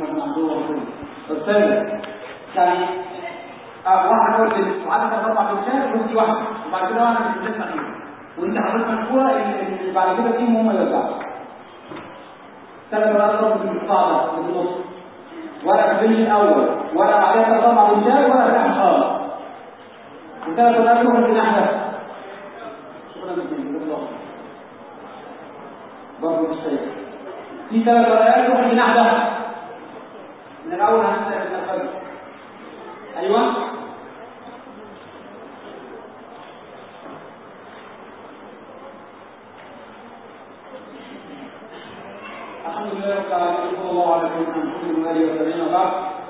مثلا عنده وصول فالثالث يعني اه واحد اول بنت وعدد اربع بنتات ودي واحده وبعد كده واحد من البنات الاخيره وانت حضرتك مشهوره اللي بعد كده فيهم هم يرجعوا ثلاث ورقات ضرب في القطاع ده في النص ورقه في الاول ورقه بعدها ثلاث اربع بنتات ورقه في خالص وثلاث ورقات يروحوا الجناح ده شكرا جدا برضه مش شايف في ثلاث ورقات يروحوا الجناح ده من الاول هنبدا نتنفذ ايوه الحمد لله رب العالمين صلى الله على سيدنا محمد واله وسلم وبعد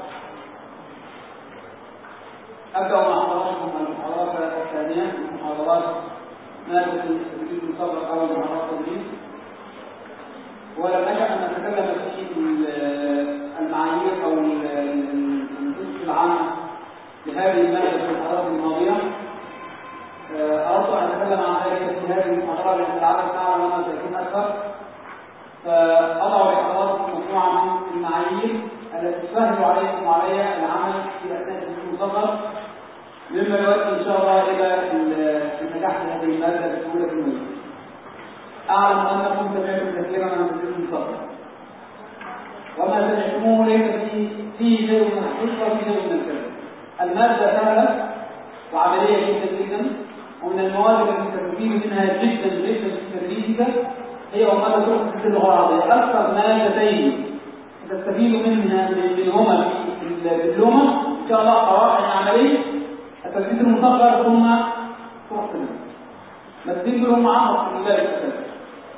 ابدا مع حضراتكم المحاضرات الثانيه من محاضرات ماده التدريس المسبق او محاضرات التدريس ولم نشا ان نتكلم في المعايير او النصوص العامه لهذه الماده في المحاضرات الماضيه اردت ان اتكلم عن ذلك في هذه المحاضره لان العدد اعلى مما سيكون اكثر فأضع لحضراتكم مجموعة من المعايير التي تسهل عليكم وعلي العمل في أثناء الدروس المصغر مما يؤدي إن شاء الله إلى النجاح في هذه المادة بسهولة ويسر. أعلم أنكم سمعتم كثيرا عن الدروس المصغر وما سمعتموه ليس فيه فيه شيء من الحقيقة وفيه شيء من الكذب. المادة سهلة وعملية جدا جدا ومن المواد التي تستفيد منها جدا جدا في تدريسك هي وماذا تؤخذ في اللغة العربية أكثر مادتين تستفيد منها منهما في اللغة إن شاء الله قواعد عملية التدريس المصغر ثم تحصل مادتين دول هم عمر في الله الأساس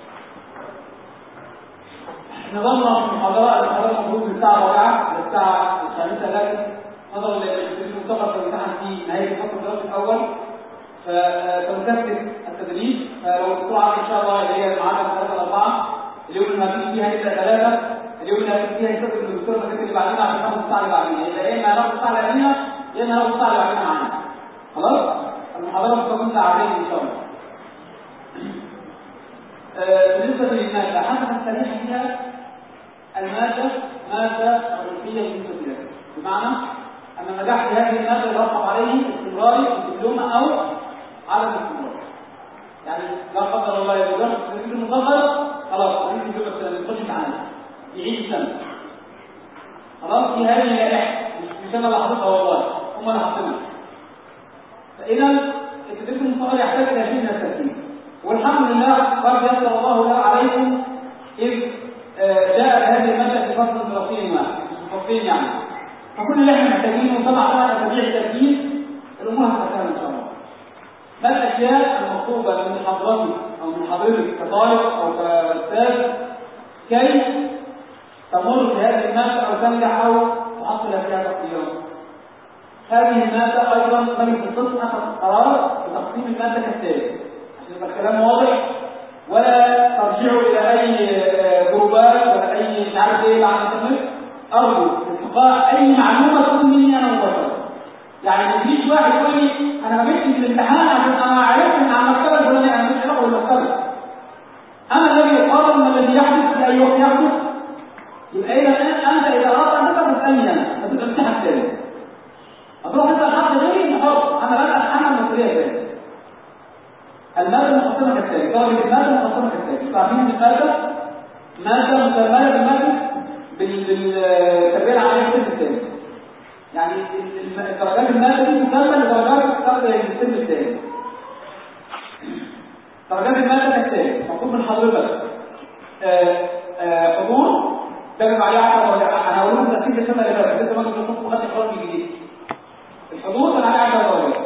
نظامنا في المحاضرة المحاضرة المفروض من الساعة 4 للساعة الخامسة لكن نظرا للتدريس المصغر فالامتحان في نهاية الفصل الدراسي الأول فسنكثف التدريس فلو السرعه ان شاء الله اللي هي الميعاد الثلاثه اربعه اليوم اللي هتيجي فيها يبدا ثلاثه اليوم اللي هتيجي فيها يستخدم الدكتور المكان اللي بعدين عشان ناخد الساعه اللي بعدين يبقى يا اما هناخد الساعه اللي بعدين يا اما هناخد الساعه اللي بعدين معانا خلاص المحاضره بتكون ساعتين ان شاء الله بالنسبه للماده حسب التاريخ فيها الماده ماده وظيفيه بالنسبه لها بمعنى ان النجاح في هذه الماده يتوقف عليه استمراري في الدبلومه او عدم الاستمرار يعني لا قدر الله يا جماعه التدريس المصغر خلاص تدريس الجمله السنه تخش امتحان يعيد السنه خلاص في هذه اللائحه مش انا اللي حاططها والله هم اللي حاطينها فاذا التدريس المصغر يحتاج الى شيء من الترتيب والحمد لله قد يسر الله له عليكم اذ جاءت هذه الماده في فصل دراسي واحد فصلين يعني فكل اللي احنا محتاجينه سبع ثمان اسابيع تركيز الامور هتتسهل ان شاء الله ما الاشياء المطلوبه من حضرتك او من حضرتك كطالب او كاستاذ كي تمر بهذه الماده او تنجح او تحصل فيها تقديرات هذه الماده ايضا مجلس القسم اخذ قرار بتقسيم الماده كالتالي عشان يبقى الكلام واضح ولا ترجعوا الى اي جروبات ولا اي مش عارف ايه بعد الانترنت ارجو التقاء اي معلومه تكون مني انا مباشره يعني ما تجيش واحد يقول لي انا ما جبتش في الامتحان عشان انا عرفت ان على المكتبه الفلانيه انا مش علاقه بالمكتبه انا الذي اقرر ما الذي يحدث في اي وقت يحدث يبقى اذا انت اذا اردت ان تسال تسالني انا ما تبقى امتحان تاني هتروح تسال حد غيري انت حر انا لا اتحمل المسؤوليه تاني الماده المقسمه كالتالي درجه الماده المقسمه كالتالي تعرفين الماده ماده مكمله بالماده بالتربيه العمليه القسم الثاني يعني درجات الماده دي تكمل لدرجات القسم الثاني درجات الماده كالتالي مطلوب من حضرتك حضور ده بيبقى عليه 10 درجات انا هقول لكم ترتيب السنه اللي فاتت لسه ما كنتش بشوف خدت القرار الجديد الحضور كان عليه 10 درجات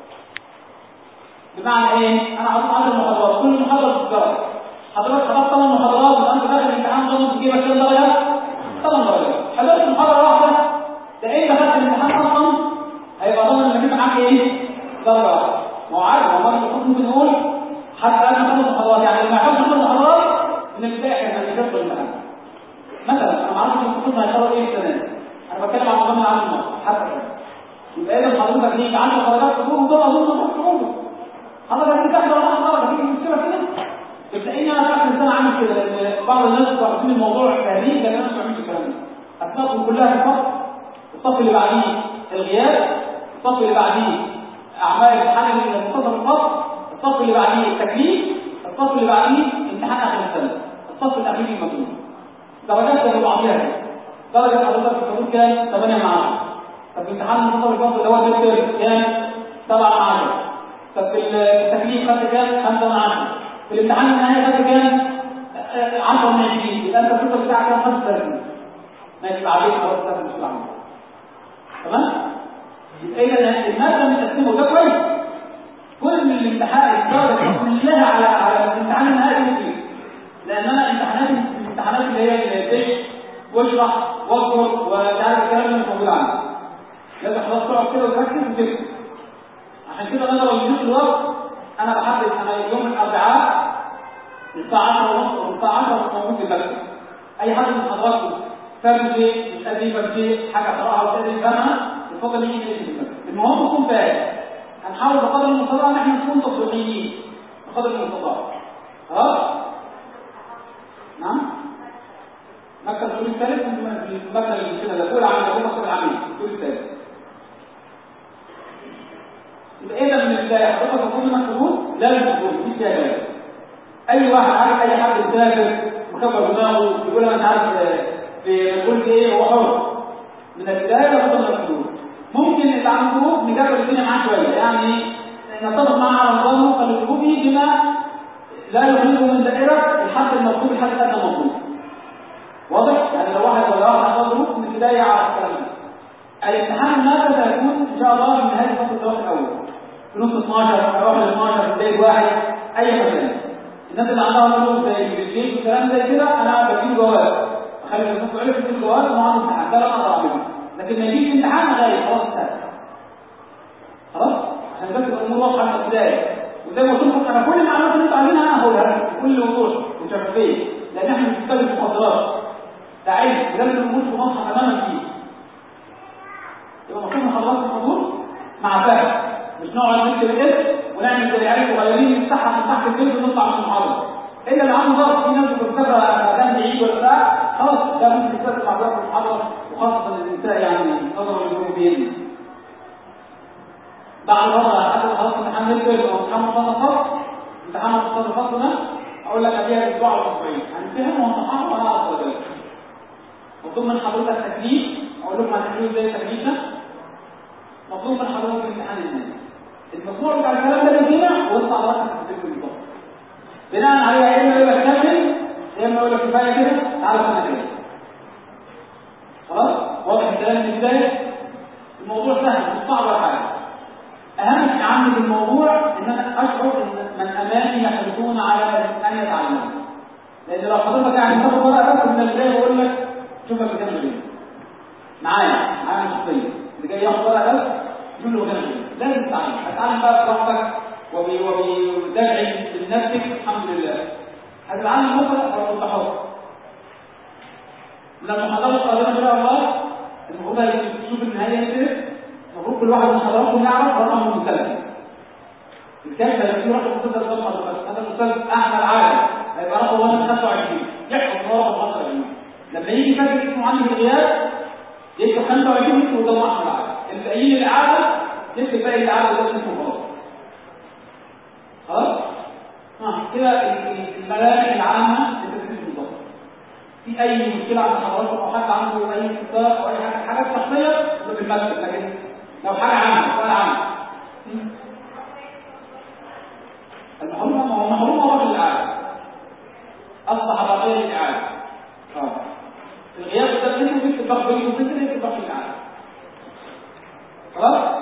بمعنى ايه؟ انا حاطط 10 محاضرات كل محاضره بتتكرر حضرتك حضرت 8 محاضرات وانت داخل الامتحان ضمن تجيبك كام درجه؟ 8 درجات حضرت محاضره واحده ده ايه دخلت الامتحان اصلا هيبقى ضمن انك معاك ايه؟ درجه واحده ما هو عادي هو المفروض ممكن نقول حتى انا خمس محاضرات يعني لما يحفظ خمس محاضرات من البدايه احنا مش هندخل الامتحان مثلا انا ما اعرفش المفروض هيقرر ايه السنه دي انا بتكلم عن نظام العام المصري حتى كده يبقى اذا حضرتك ليك 10 درجات حضور ودول اظن تروح تقوله حضرتك انت تاخد ولا درجه في مشكله كده بتلاقيني انا في اخر السنه عامل كده لان بعض الناس واخدين الموضوع تهريج لكن انا مش بعملش الكلام ده اسمائكم كلها في الصف الصف اللي بعديه الغياب الصف اللي بعديه اعمال الامتحان اللي منتصف الفصل الصف اللي بعديه التكليف الصف اللي بعديه امتحان اخر السنه الصف الاخير المطلوب درجات كانوا بعضيها درجه حضرتك في الحضور كام 8 من 10 طب في امتحان منتصف الفصل اللي هو الدكتور كام 7 من 10 طب في التكليف خدت كام 5 من 10 في الامتحان النهائي خدت كام 10 من 20 يبقى انت الصفر بتاعك كام 35 ماشي بعدين خلاص ده مش بعمل تمام يبقى اذا الماده متقسمه وده كويس كل الامتحان الدرجه كلها على على الامتحان النهائي مفيد لان انا امتحانات الامتحانات اللي هي الدش واشرح واذكر ومش عارف الكلام اللي مش موجود عندي لازم خلاص تقعد كده وتركز وتكتب عشان كده انا لو اديت الوقت انا بحدد انا يوم الاربعاء الساعه 10 ونص او الساعه 10 مش موجود في المكتب اي حد من حضراتكم فاهم شيء مش قادر يفهم شيء حاجه قراها مش قادر يفهمها اتفضل يجي يجي في المكتب المهم تكون فاهم هنحاول بقدر المستطاع ان احنا نكون تطبيقيين بقدر المستطاع خلاص نعم مكتب الدور الثالث في المكتب اللي كده الاول عن المكتب العميل الدور الثالث يبقى اذا من البدايه حضرتك المفروض انك تكون لازم تكون دي فيها لازم اي واحد عارف اي حد مسافر مكبر دماغه يقول انا مش عارف في مقول ايه هو حر من البدايه لابد من الحضور ممكن اللي عنده جروب نجرب الدنيا معاه شويه يعني نتفق معاه على نظامه خلي الجروب يجي بما لا يخرجه من دائره الحد المطلوب الحد الادنى المطلوب واضح يعني لو واحد ولا واحد عنده جروب من البدايه على الكلام ده الامتحان الماده هيكون ان شاء الله في نهايه فصل الدراسه الاول في نص 12 او اواخر 12 في بدايه واحد اي مكان الناس اللي عندها جروب زي الجيش والكلام زي كده انا بديله جواب اخلي الناس عرفت في الجواب انه عنده امتحان ده لا اقدر اعمله لكن ما يجيش امتحان غايب خلاص انتهى خلاص عشان بس الامور واضحه من البدايه وزي ما قلت لكم انا كل المعلومات اللي انتوا عايزينها انا هقولها لكم بكل وضوح وشفافيه لان احنا مش بنتكلم في محاضرات ده علم ولازم نقول في مصر تماما فيه يبقى مطلوب من حضرات الحضور مع فهم مش نقعد نكتب الاسم ونعمل زي العيال الصغيرين نفتحها من تحت البيت ونطلع من المحاضره الا اللي عنده ضغط في ناس بتفكرها مكان بعيد ولا بتاع خلاص ده ممكن يستخدم مع ضغط المحاضره وخاصه النساء يعني نظرا للجنوب بيدي بعد مرة حتى خلاص امتحان نزل او امتحان مصنف امتحان مصنف ده اقول لك اديها اسبوع او اسبوعين هنتفهم وهنتحقق وانا اعرف درجات مطلوب من حضرتك تكليف اقول لكم هتعملوا ازاي التكليف ده مطلوب من حضرتك امتحان النهائي المجموع بتاع الكلام ده بيجينا وانت حضرتك هتكتب بالظبط بناء عليها يا اما يقول لك كمل يا اما يقول لك كفايه كده تعالى سنه كده خلاص واضح الكلام من البدايه الموضوع سهل مش صعب ولا حاجه اهم شيء عندي في الموضوع ان انا اشعر ان من امامي يحرصون على ان يتعلموا لان لو حضرتك قاعد تاخد ورقه بس من البدايه بقول لك شوف لك مكان غير معايا معايا شخصيا اللي جاي ياخد ورقه بس شوف له مكان غير لازم تتعلم هتتعلم بقى براحتك وبي وبدافع لنفسك الحمد لله هتتعلم بكره ولا انت حر لما حضرتك القادمه ان شاء الله المفروض هتشوف النهايه كده المفروض كل واحد من حضراتكم يعرف رقم المسلم الكلمه اللي فيه رقم مسلم قدام حضرتك هذا الاستاذ احمد عادل هيبقى رقم 125 يحفظ هو رقم 25 لما يجي فاكر اسمه عندي في الغياب يكتب 25 يكتب قدام احمد عادل الباقيين الاعلى يكتب باقي الاعلى قدام اسمه خلاص خلاص اه كده الملامح العامه لتدريس النظام في اي مشكله عند حضراتكم او حد عنده اي استفسار او اي حاجه حاجات شخصيه يبقى في المكتب لكن لو حاجه عامه سؤال عام المحروم ما هو محروم هو الرجل العام اصبح باقيا للاعاده اه الغياب ده منه في اتفاق بينه وبين اتفاق الاعاده خلاص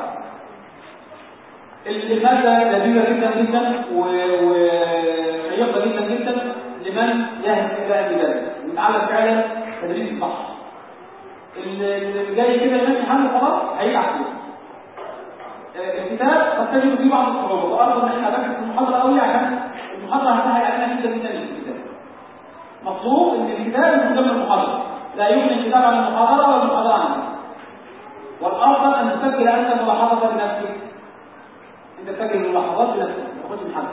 المادة لذيذة جدا جدا وشيقة جدا جدا لمن يهدف إلى المدرس ويتعلم فعلا تدريس البحر اللي جاي كده يمشي حمل خلاص هيتعب فيه الكتاب قد تجد فيه بعض الصعوبات وارجو ان احنا نركز في المحاضره قوي عشان المحاضره هتسهل علينا جدا جدا الكتاب مطلوب ان الكتاب يكون ضمن المحاضره لا يغني الكتاب عن المحاضره ولا المحاضره عن الكتاب والافضل ان تسجل انت ملاحظه لنفسك انت تسجل الملاحظات بنفسك ما تاخدش من حد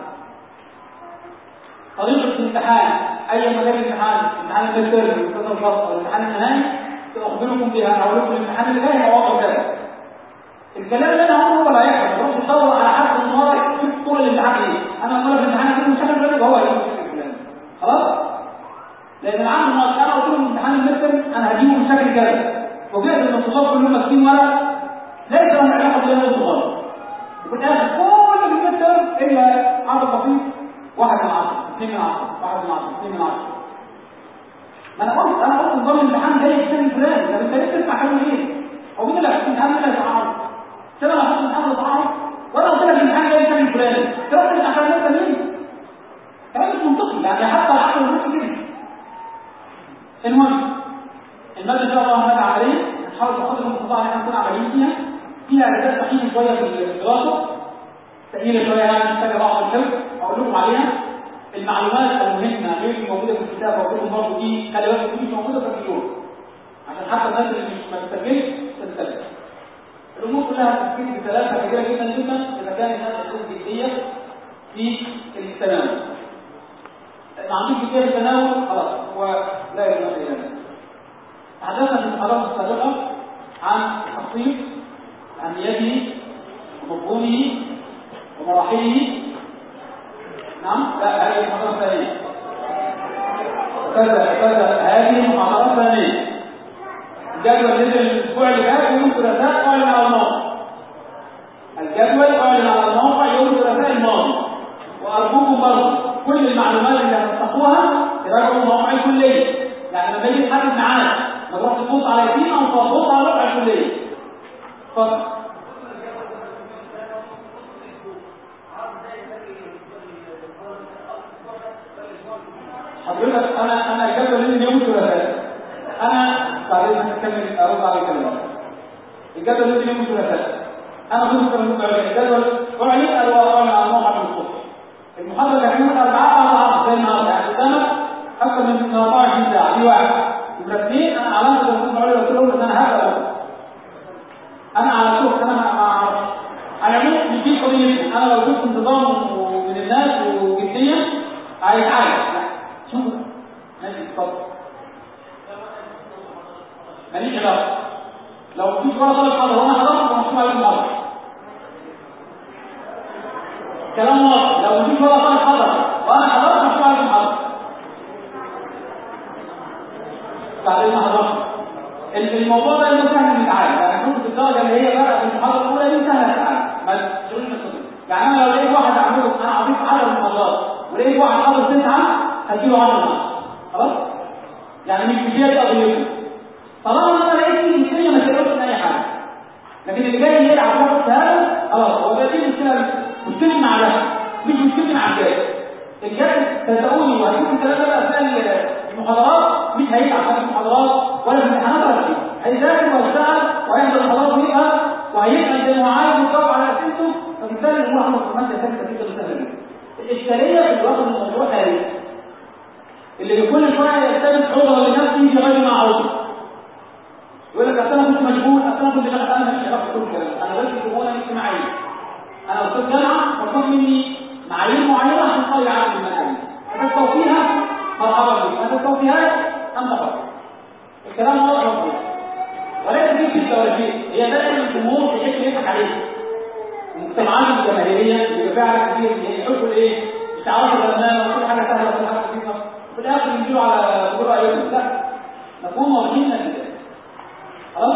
طريقه الامتحان اي مجال امتحان امتحان الميد تيرم الفصل الفصل او الامتحان النهائي تبقى لكم بها انا هقول لكم الامتحان اللي جاي مواقع كذا الكلام اللي انا هقوله هو اللي هيحصل روح تدور على حد من ورا يشوف طول الامتحان ايه انا هقول لك الامتحان هجيب مشاكل الراجل وهو هيجيب مشاكل الكلام خلاص لان العام الماضي انا قلت لهم الامتحان المثل انا هجيبه مشاكل كذا وجدت ان الطلاب كلهم ماسكين ورق ليس لهم علاقه بالله الصغار وفي الاخر كل المثل الا عدد بسيط واحد من عشرة اثنين من عشرة واحد من عشرة اثنين من عشرة ما انا قلت انا قلت نظام الامتحان جاي السنه الفلاني طب انت ليه تسمع كلام ايه؟ هو مين اللي هيحط الامتحان مين اللي هيتعارض؟ سنه انا هحط الامتحان وتعارض وانا قلت لك الامتحان جاي السنه الفلاني تروح تسمع كلام انت مين؟ كلام مش منطقي يعني حتى العقل الروحي كده المهم الماده ان شاء الله ماده عمليه هنحاول بقدر المستطاع ان احنا نكون عمليين فيها فيها اجزاء ثقيله شويه في الدراسه ثقيله شويه يعني محتاجه بعض الحفظ اقول لكم عليها المعلومات المهمه غير الموجوده في الكتاب واقول لكم برضه دي خلي بالكم دي مش موجوده في الفيديو عشان حتى الناس اللي مش ما بتسجلش تنتبه الامور كلها تفكير بثلاثه كبيره جدا جدا اذا كان الناس عندهم جديه في التناول ما عندوش جديه في التناول خلاص هو لا يمكن الى ذلك تحدثنا في المحاضرات السابقه عن تخصيص اهميته ومفهومه ومراحله نعم لا هذه المحاضرة الثانية كذا كذا هذه المحاضرة الثانية الجدول نزل الأسبوع اللي فات يوم الثلاثاء أعلن على الموقع الجدول أعلن على الموقع يوم الثلاثاء الماضي وأرجوكم برضه كل المعلومات اللي هتفتحوها تراجعوا موقع الكلية يعني لما يجي تحدد معاك ما تروح تبص على يتيم أو تبص على موقع الكلية اتفضل حضرتك انا انا الجدول اللي يوم الثلاثاء انا بعدين هكمل ارد على الكلام الجدول اللي يوم الثلاثاء انا كنت بقول الجدول اعلن او اعلن على الموقع من الصبح المحاضره كانت يوم الاربعاء بعد العصر زي النهارده يعني قدامك اكثر من 24 ساعه دي واحد يبقى اثنين انا علامه المفروض عليه قلت لهم ان انا هبدا انا على طول انا ما اعرفش على العموم مش دي قضيه انا لو شفت انتظام من الناس وجديه هيتعالج شوف ماشي اتفضل ماليش علاقه لو مفيش ولا طالب حاضر وانا حضرت فمكتوب عليه المحاضره كلام واضح لو مفيش ولا طالب حضر وانا حضرت مكتوب عليه المحاضره بعدين ما حضرت الموضوع ده انه سهل نتعامل يعني كنت في الدرجه اللي هي بقى في المحاضره الاولى دي سهله نتعامل ما تشغلش نفسك يعني انا لو لقيت واحد اعمله انا اعطيك 10 محاضرات ولقيت واحد حاضر تسعه هديله 10 خلاص يعني مش بدايه قضيته طالما انا لقيت فيه مشكله ما تقولش من اي حاجه لكن اللي جاي يلعب وقت هذا خلاص هو بقى دي مشكله مشكله مع ده مش مشكله مع الجاي الجاي صدقوني وهشوف الكلام ده بقى اثناء المحاضرات مش هيتعب في المحاضرات ولا في الامتحانات ولا شيء هيذاكر ويشتغل وهيحضر المحاضرات ويبقى وهيسال زي ما هو عايز ويجاوب على اسئلته فبالتالي هو عنده كمان تفكير كتير سهله جدا الاشكاليه في الوقت الموضوع هذه اللي كل شويه يلتمس عذر لنفسه بغير ما عذر يقول لك اصل انا كنت مشغول اصل انا كنت شغال انا ماليش علاقه بكل الكلام انا بس شغلانه اجتماعيه انا استاذ جامعه مطلوب مني معايير معينه عشان اطلع عدد المناهج فتستوفيها مرحبا بك ما تستوفيهاش انت حر الكلام واضح وصريح وليس فيه شده ولا شيء هي دائما الجمهور بيحب يضحك عليك المجتمعات الجماهيريه اللي بيبقى فيها كتير يحبوا الايه؟ التعارف الامام وكل حاجه سهله وكل حاجه بسيطه في الاخر ينزلوا على دور ايوب لا نكون واضحين كده خلاص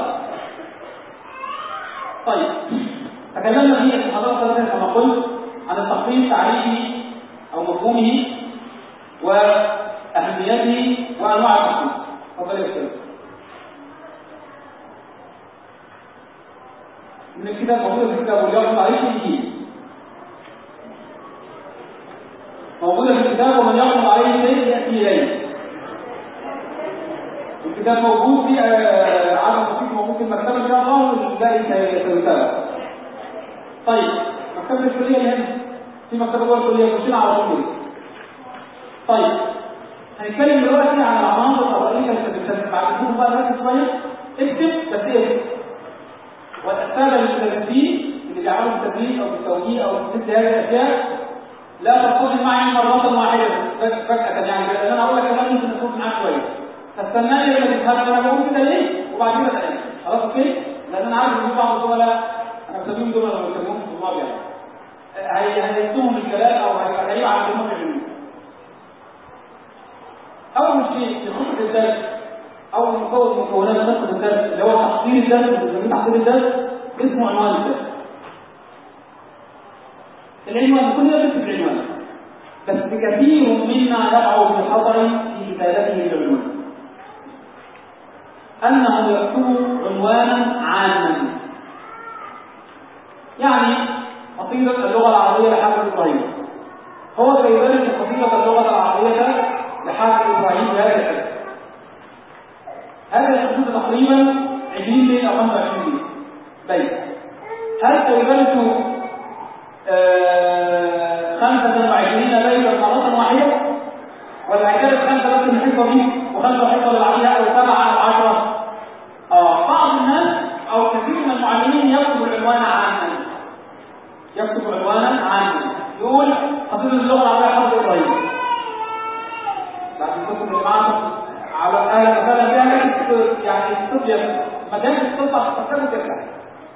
طيب تكلمنا في المحاضره الثالثه كما قلت عن التخطيط تعريفي او مفهومه واهميته وانواع التخطيط اتفضل يا استاذ من الكتاب موجوده في الكتاب واليوم تعريف الانجيل موجودة في الكتاب ومن يقرب عليه شيء يأتي إليه الكتاب موجود في عدد بسيط موجود في المكتبة إن شاء الله والباقي سيتابع طيب مكتبة الكلية اللي هنا في مكتبة جوه الكلية خشينا على طول طيب هنتكلم دلوقتي عن العناصر الرئيسية اللي بعد كده بقى نركز شوية اكتب بس اكتب والأسباب للمدرسين اللي بيعملوا في التدريس أو في التوجيه أو في مثل هذه الأشياء لا تتصل معي مرة واحدة فجأة يعني لأن أنا أقول لك كلام ممكن أكون معاك شوية فاستناني لما تفهم أنا بقول كده ليه؟ وبعدين اتقابل خلاص اوكي لان انا عارف ان في بعض الزملاء انا بسميهم دول ولا بسميهم طلاب يعني هي هيكتبهم الكلام او هيبقى غريب على هم يعملوه اول شيء في خطه الدرس اول مكون مكونات خطه الدرس اللي هو تحضير الدرس اللي تحضير الدرس اسمه عنوان الدرس العنوان كل ده بيكتب العنوان بس كثير منا يقع في خطر في كتابته للعنوان انه يكتب عنوانا عاما يعني قصيدة اللغة العربية لحافظ إبراهيم هو سيدرس قصيدة اللغة العربية لحافظ إبراهيم بهذا الشكل هذا يكون تقريبا 20 بيت أو 25 بيت هل سيدرس آه 25 بيتا مرة واحدة ولا هيدرس خمسة بس من الحصة دي وخمسة حصة اللي بعديها أو سبعة أو 10 آه بعض الناس أو كثير من المعلمين يكتب العنوان عاما يكتب عنوانا عاما يقول قصيدة اللغة العربية حافظ إبراهيم لكن كتب اللي معاكم على أهل مثلا فيها يعني الطب ما كانش الطب هتستخدمه كده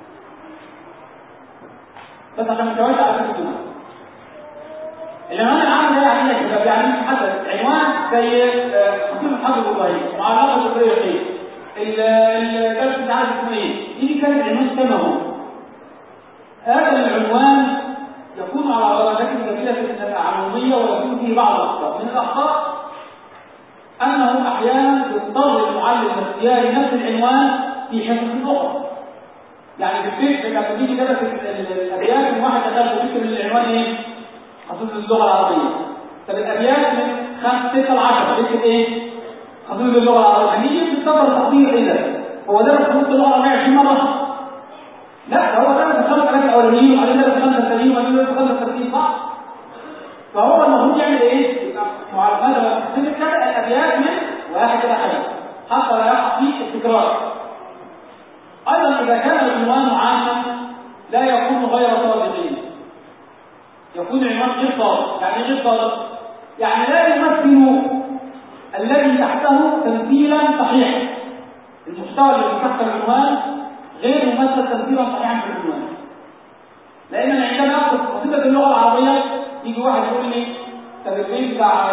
بس عشان ما نتوجع على الدماغ العنوان العام ده يعني ايه شباب يعني مش حدث عنوان زي قصيدة حافظ إبراهيم معلقة الطريقين الدرس مش عارف اسمه ايه دي كانت عنوان سمه هذا العنوان يكون على درجات كبيرة من العمومية ويكون فيه بعض الأخطاء من الأخطاء أنه أحيانا يضطر المعلم لاختيار نفس العنوان في حصص أخرى يعني في البيت لما تيجي درس الأبيات من واحد أخر بيكتب العنوان إيه؟ قصيدة اللغة العربية طب الأبيات من خمس ستة لعشرة بيكتب إيه؟ قصيدة اللغة العربية هنيجي في السفر تقدير إيه ده؟ هو درس قصيدة اللغة العربية 20 مرة لا هو درس الخمس آلاف الأولانيين وبعدين درس الخمسة الثانيين وبعدين درس الخمسة الثانيين صح؟ فهو المفروض يعمل ايه؟ معلومات تقسيم كده الأبيات من واحد إلى حاجة حتى لا يقع فيه التكرار. أيضا إذا كان العنوان عاما لا يكون غير صادقين. يكون العنوان غير صادق، يعني غير صادق؟ يعني لا يمثل الذي تحته تمثيلا صحيحا. المحتوى الذي تحت العنوان غير ممثل تمثيلا صحيحا في العنوان لان عندما اخذ قصيده اللغه العربيه يجي واحد يقول لي طب البيت بتاع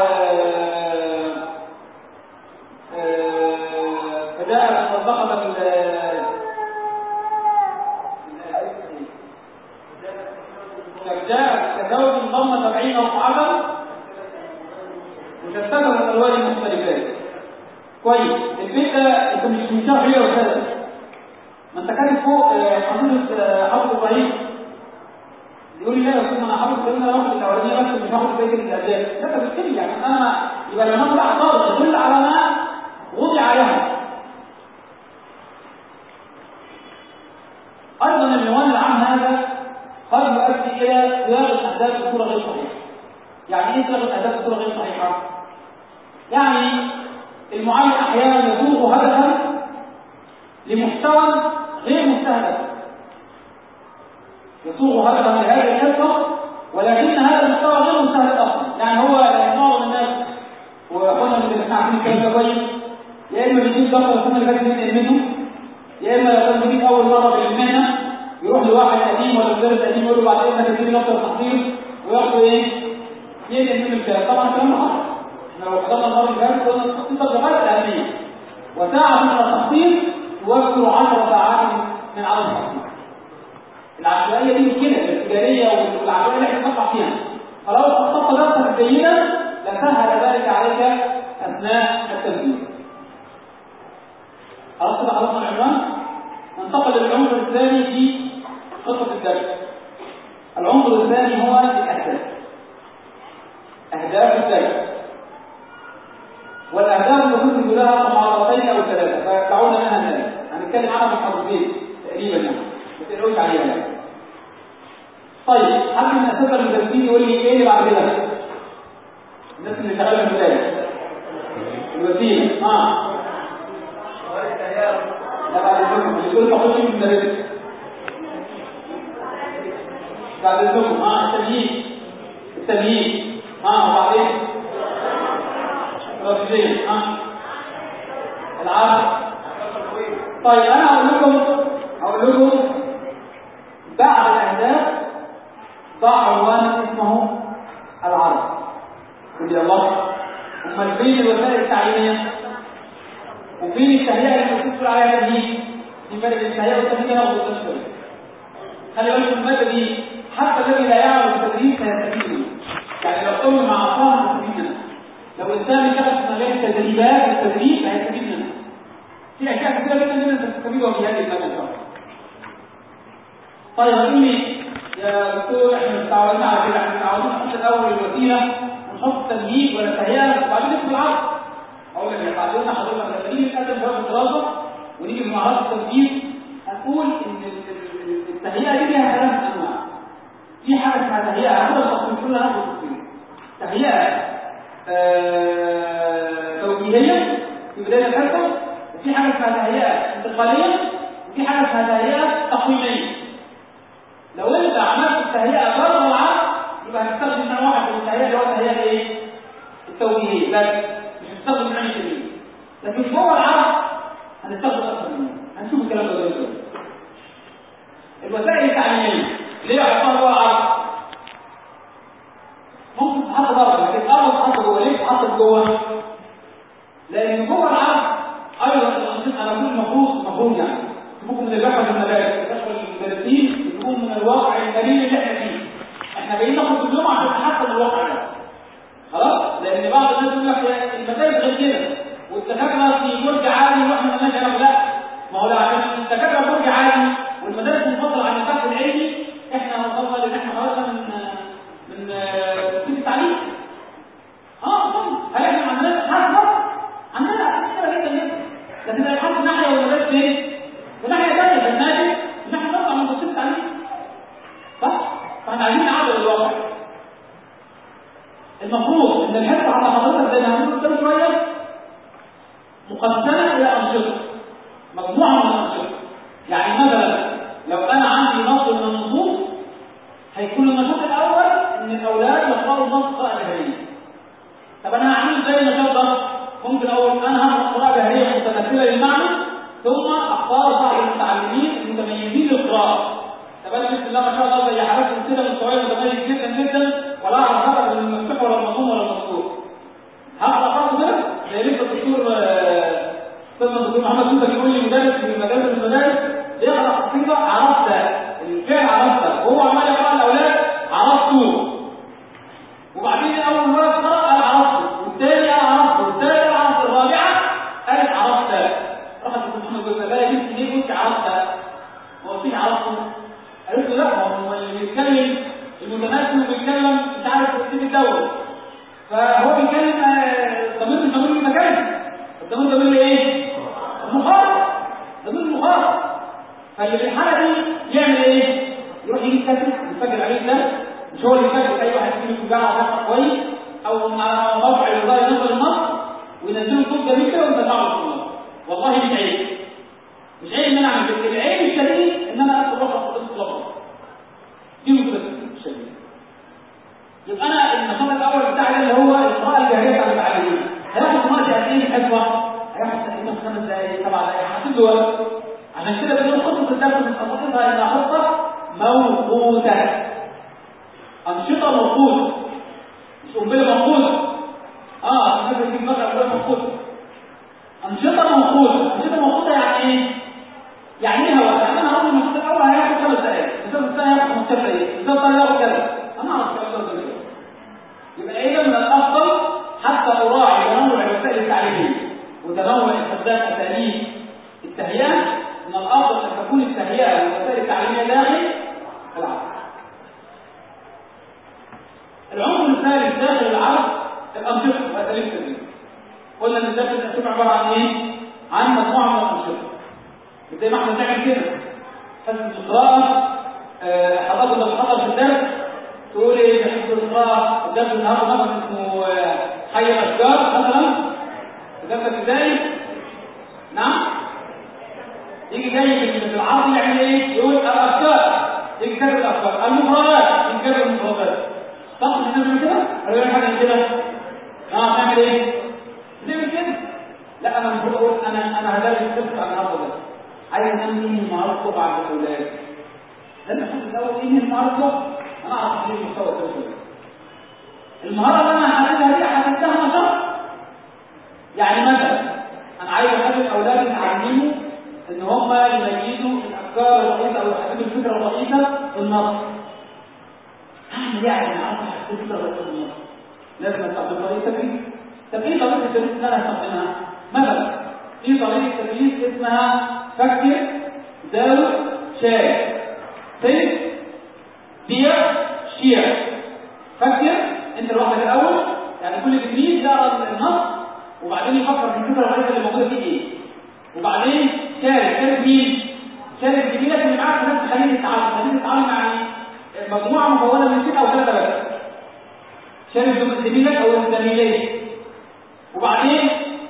فجاء صدقه جاء كزوج ضم سبعين رقعة مشتتة من الألوان المختلفات كويس البيت ده انت مش منشاه فيه يا استاذ ما انت كاتب فوق قصيدة حافظ ابراهيم يقول لي لا يا استاذ انا حافظ ابراهيم انا واخد الاولانيه بس مش هاخد بقيه الاداب لا طب ازاي يعني انا يبقى لما اطلع اعترض يدل على ما وضع له ايضا العنوان العام هذا قد يؤدي الى صياغه الاهداف بصوره غير صحيحه يعني ايه صياغه الاهداف بصوره غير صحيحه يعني المعلم احيانا يصوغ هدفا لمحتوى غير مستهدف يصوغ هدفا لهذه الحصه ولكن هذا المحتوى غير مستهدف اصلا يعني هو معظم الناس وقلنا اللي احنا عارفين الكلام ده كويس يا اما بيجيب دكتور السنه اللي فاتت من علمته يا اما يقول بيجيب اول مره بالمهنه يروح لواحد قديم ولا مدرس قديم يقول له بعد اذنك تديني دكتور تحضير وياخد ايه؟ ينقل منه الكلام طبعا الكلام ده حصل احنا لو حضرنا المره اللي فاتت قلنا التخطيط بغايه الاهميه وساعه من التخطيط توفر 10 ساعات من عدد التخطيط العشوائيه دي مشكله الابتدائيه والعشوائيه اللي احنا بنقع فيها فلو خططت درسك جيدا لسهل ذلك عليك اثناء التسجيل خلاص كده خلصنا العنوان ننتقل للعنصر الثاني في خطه الدرس العنصر الثاني هو الاهداف اهداف الدرس والاهداف يمكن لها محاضرتين او ثلاثه فدعونا منها الان هنتكلم عنها محاضرتين تقريبا يعني ما تقلقوش عليها يعني. طيب حد من اساتذه المدرسين يقول لي ايه اللي بعد كده؟ الناس اللي شغاله في البدايه الوسيله اه لا بعد اذنكم اللي يقول تخش في المدرسه بعد اذنكم اه التمييز التمييز اه وبعدين استراتيجيه ها العرض طيب انا هقول لكم هقول لكم بعد الاهداف ضع عنوان اسمه العرض قل يا الله امال فين الوسائل التعليميه وفين التهيئه اللي بتدخل عليها تمهيد في فرق بين التهيئه والتمهيد هنا وبالتدريب خلي بالكم الماده دي حتى الذي لا يعرف التدريب سيستفيد منه يعني لو قلنا مع اطفال هنستفيد منها لو انسان شخص في مجال التدريبات والتدريب هيستفيد منها في اشياء كثيره جدا جدا تستفيدوا في هذه الماده ان شاء الله طيب هتقول لي يا دكتور احنا متعودين على كده احنا متعودين نحط الاول الوسيله ونحط التمهيد ولا التهيئه وبعدين ندخل العرض اقول لك يا بعدين حضرتك لما نيجي نتكلم في الدراسه ونيجي في مهارات التنفيذ هنقول ان التهيئه دي ليها ثلاث انواع في حاجه اسمها تهيئه هناخد التصميم كلها هناخد التصميم تهيئه آه توجيهيه في بدايه الحصه وفي حاجه اسمها تهيئه انتقاليه وفي حاجه اسمها تهيئه تقويميه لو انت عملت التهيئه بره العقل يبقى هتستخدم نوع واحد من التهيئه اللي هو التهيئه الايه؟ التوجيهيه بس مش هتستخدم نوع تاني لكن جوه العقل هنستخدم اكثر منه هنشوف الكلام ده ازاي الوسائل التعليميه ليه احطها جوه العقل؟ ممكن تتحط بره لكن اول تتحط جوه ليه تتحط جوه؟ لان جوه العقل ايضا الانشطه على كل مفروض مفروض يعني سيبوكم من البحث في المدارس تدخل المدرسين يكون من الواقع الكريم اللي احنا فيه احنا جايين ناخد دبلوم عشان نحسن الواقع ده خلاص لان بعض الناس يقول لك المدارس غير كده والدكاتره في برج عالي واحنا مالناش علاقه لا ما هو عشان الدكاتره برج عالي والمدارس منفصله عن البحث العلمي احنا وصلنا لان احنا خرجنا من من تسليم التعليم اه طبعا هل احنا عندنا حاسبه عندنا كتير جدا جدا لكن الحاسب ناحيه والمدارس فين؟ في ناحيه ثانيه في النادي ان احنا نطلع من تسليم التعليم صح؟ فاحنا عايزين نعدل الواقع المفروض ان الحصه على حضرتك زي ما هنقول قدام شويه مقسمه الى انشطه مجموعه من الانشطه يعني مثلا لو انا عندي نص من النصوص هيكون النشاط الاول ان الاولاد يقراوا النص قراءه جهريه طب انا هعمل ازاي النشاط ده ممكن اول انا هاخد قراءه جهريه متمثله للمعنى ثم اختار بعض المتعلمين المتميزين للقراءه طب انا بسم الله ما شاء الله زي حالات كده مستواي متميز جدا جدا ولا اعرف افرق بين المفتوح ولا المضموم ولا المذكور هبدا برضه كده زي لسه الدكتور استاذ الدكتور محمد يوسف يقول لي مدرس في مدارس من المدارس بيقرا قصيده عرفت الفعل عرفت وهو عمال يقرا الاولاد عرفته وبعدين اول مره قرا قال عرفته والثاني قال عرفته والثالث قال عرفته الرابعه قالت عرفت راح الدكتور محمد يقول لها جبت ليه قلت عرفت هو فين عرفته قالت له لا هو اللي بيتكلم المتمثل وبيتكلم مش عارف ترتيب الدوله فهو بيتكلم ضمير مش ضمير المكان الضمير ضمير ايه؟ المخاطب ضمير المخاطب فاللي في الحاله دي يعمل ايه؟ يروح يجيب كاتب يسجل عليه الدرس مش هو اللي يسجل اي واحد يجيب الفجاعه ويقرا كويس او على موقع الوزاره ينزل النص وينزلوا صوت جميل كده ويطلعوا في النص والله مش عيب مش عيب ان انا اعمل كده العيب الشديد ان انا ادخل رقم في الطلبه دي مشكله الشديده يبقى انا النشاط الاول بتاعي ده اللي هو القراءه الجاهليه بتاع المتعلمين هياخد وقت قد ايه الحصه؟ هياخد تقريبا خمس دقائق سبع دقائق هحسب له وقت عشان كده بنقول خطه الدرس من خطتها انها خطه موقوته انشطه موقوته مش قنبله موقوته اه الناس بتجيب مثلا قنبله موقوته انشطه موقوته انشطه موقوته يعني ايه؟ يعني ايه هو؟ يعني انا هقول النشاط الاول هياخد خمس دقائق النشاط الثاني هياخد 15 دقيقه النشاط الثاني هياخد كذا انا اعرف الكلام ده يبقى اذا من الافضل حتى اراعي تنوع الوسائل التعليميه وتنوع استخدام اساليب التهيئه من الافضل ان تكون التهيئه والوسائل التعليميه داخل العرض. العنصر الثالث داخل العرض الانشطه واساليب التدريب. قلنا ان داخل الانشطه عباره عن ايه؟ عن مجموعه من الانشطه. زي ما احنا بنعمل كده حصه القراءه حضرتك لما حضر في الدرس تقول ايه ده حفظ القراءة الدرس النهارده مثلا اسمه حي الاشجار مثلا الدرس ابتدائي نعم يجي جاي في العرض يعمل ايه؟ يقول الافكار يجي كاتب الافكار المفردات يجي كاتب المفردات تقصد نعمل كده؟ ولا يعمل حاجه كده؟ اه نعمل ايه؟ نعمل كده؟ لا انا مش بقول انا انا هدرس الدرس على النهارده ده عايز انام ايه مهارات الصبح على الاولاد لازم اشوف الاول ايه مهارات الصبح انا اعرف ايه مستوى الطفل المهاره اللي انا هحددها دي حددتها نشاط يعني مثلا انا عايز اخلي الاولاد يتعلموا ان هم يميزوا الافكار الرئيسه او يحددوا الفكره الرئيسه في النص هعمل ايه عشان اعرف احدد الفكره الرئيسه في النص لازم استخدم طريقه تدريس طب ايه طريقه التدريس اللي انا هستخدمها مثلا في طريقه تدريس اسمها فكر زاوي شارك think بيع شيع فكر انت لوحدك الاول يعني كل تلميذ يقرا النص وبعدين يفكر في الفكره الرئيسيه اللي موجوده فيه ايه وبعدين شارك شارك مين شارك زميلك اللي معاك في نفس خليه يتعلم خليه يتعلم يعني مجموعه مكونه من ستة او ثلاثه بس شارك زميلك او زميلين وبعدين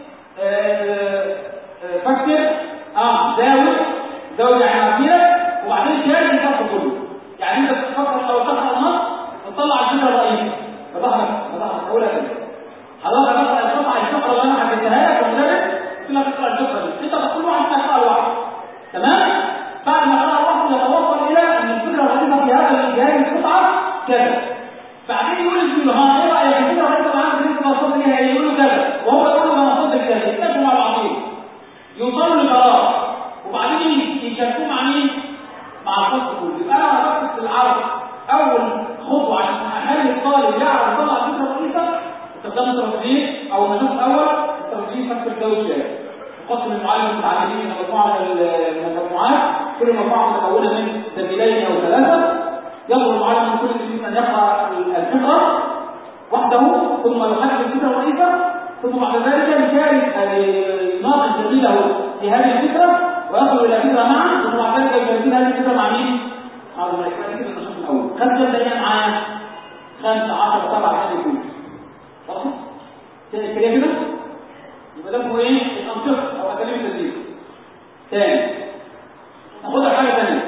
آه آه فكر اه زاوي زاوي يعني عقيدة وبعدين شارك الصف كله يعني انت بتفكر او تقرا النص وتطلع الفكره الرئيسيه فظهرك فظهرك اقولها كده حضرتك تقرا القطعه الفقره اللي انا حددتها لك المدرس تقول لك اقرا الفقره دي انت كل واحد تقرا لوحده تمام بعد ما قرا لوحده يتوصل الى ان الفكره الرئيسيه في هذا في هذه القطعه كذا بعدين يقول لزميله ها ايه رايك الفكره الرئيسيه اللي عندك انت وصلت ليها ايه يقول له كذا وهو يقول له انا وصلت لكذا يتفقوا مع بعضهم يوصلوا لقرار وبعدين يشاركوه مع مين؟ مع الفصل كله يبقى انا ركزت في العرض اول خطوه عشان اخلي الطالب يعرف يطلع الفكره الرئيسه استخدام الترابيزين او النشاط الاول الترابيزين فكر الدوري الشارع يقسم المعلم المتعلمين الى مجموعه من المجموعات كل مجموعه متكونه من زميلين او ثلاثه يطلب المعلم من كل تلميذ ان يقرا الفكره وحده ثم يحدد الفكره الرئيسه ثم بعد ذلك يشارك يناقش زميله في هذه الفكره ويصل الى فكره معا ثم بعد ذلك يشاركون هذه الفكره مع مين؟ مع الملائكه كده النشاط الاول خمسه دقائق معايا خمسه 10 7 8 يكون واضح؟ كده كده يبقى ده اسمه ايه؟ الانشطه او اساليب التدريب ثاني ناخدها حاجه ثانيه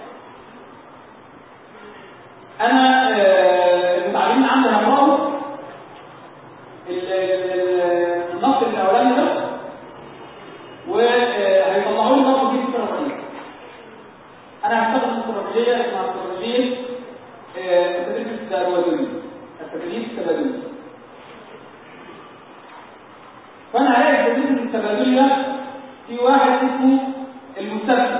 انا المتعلمين عندي هيقراوا النص الاولاني ده وهيطلعوا لي برضه دي فكره رئيسيه انا هستخدم استراتيجيه اسمها استراتيجيه التدريب التبادلي التدريب التبادلي فانا هلاقي التدريب التبادلي ده في واحد اسمه المستثمر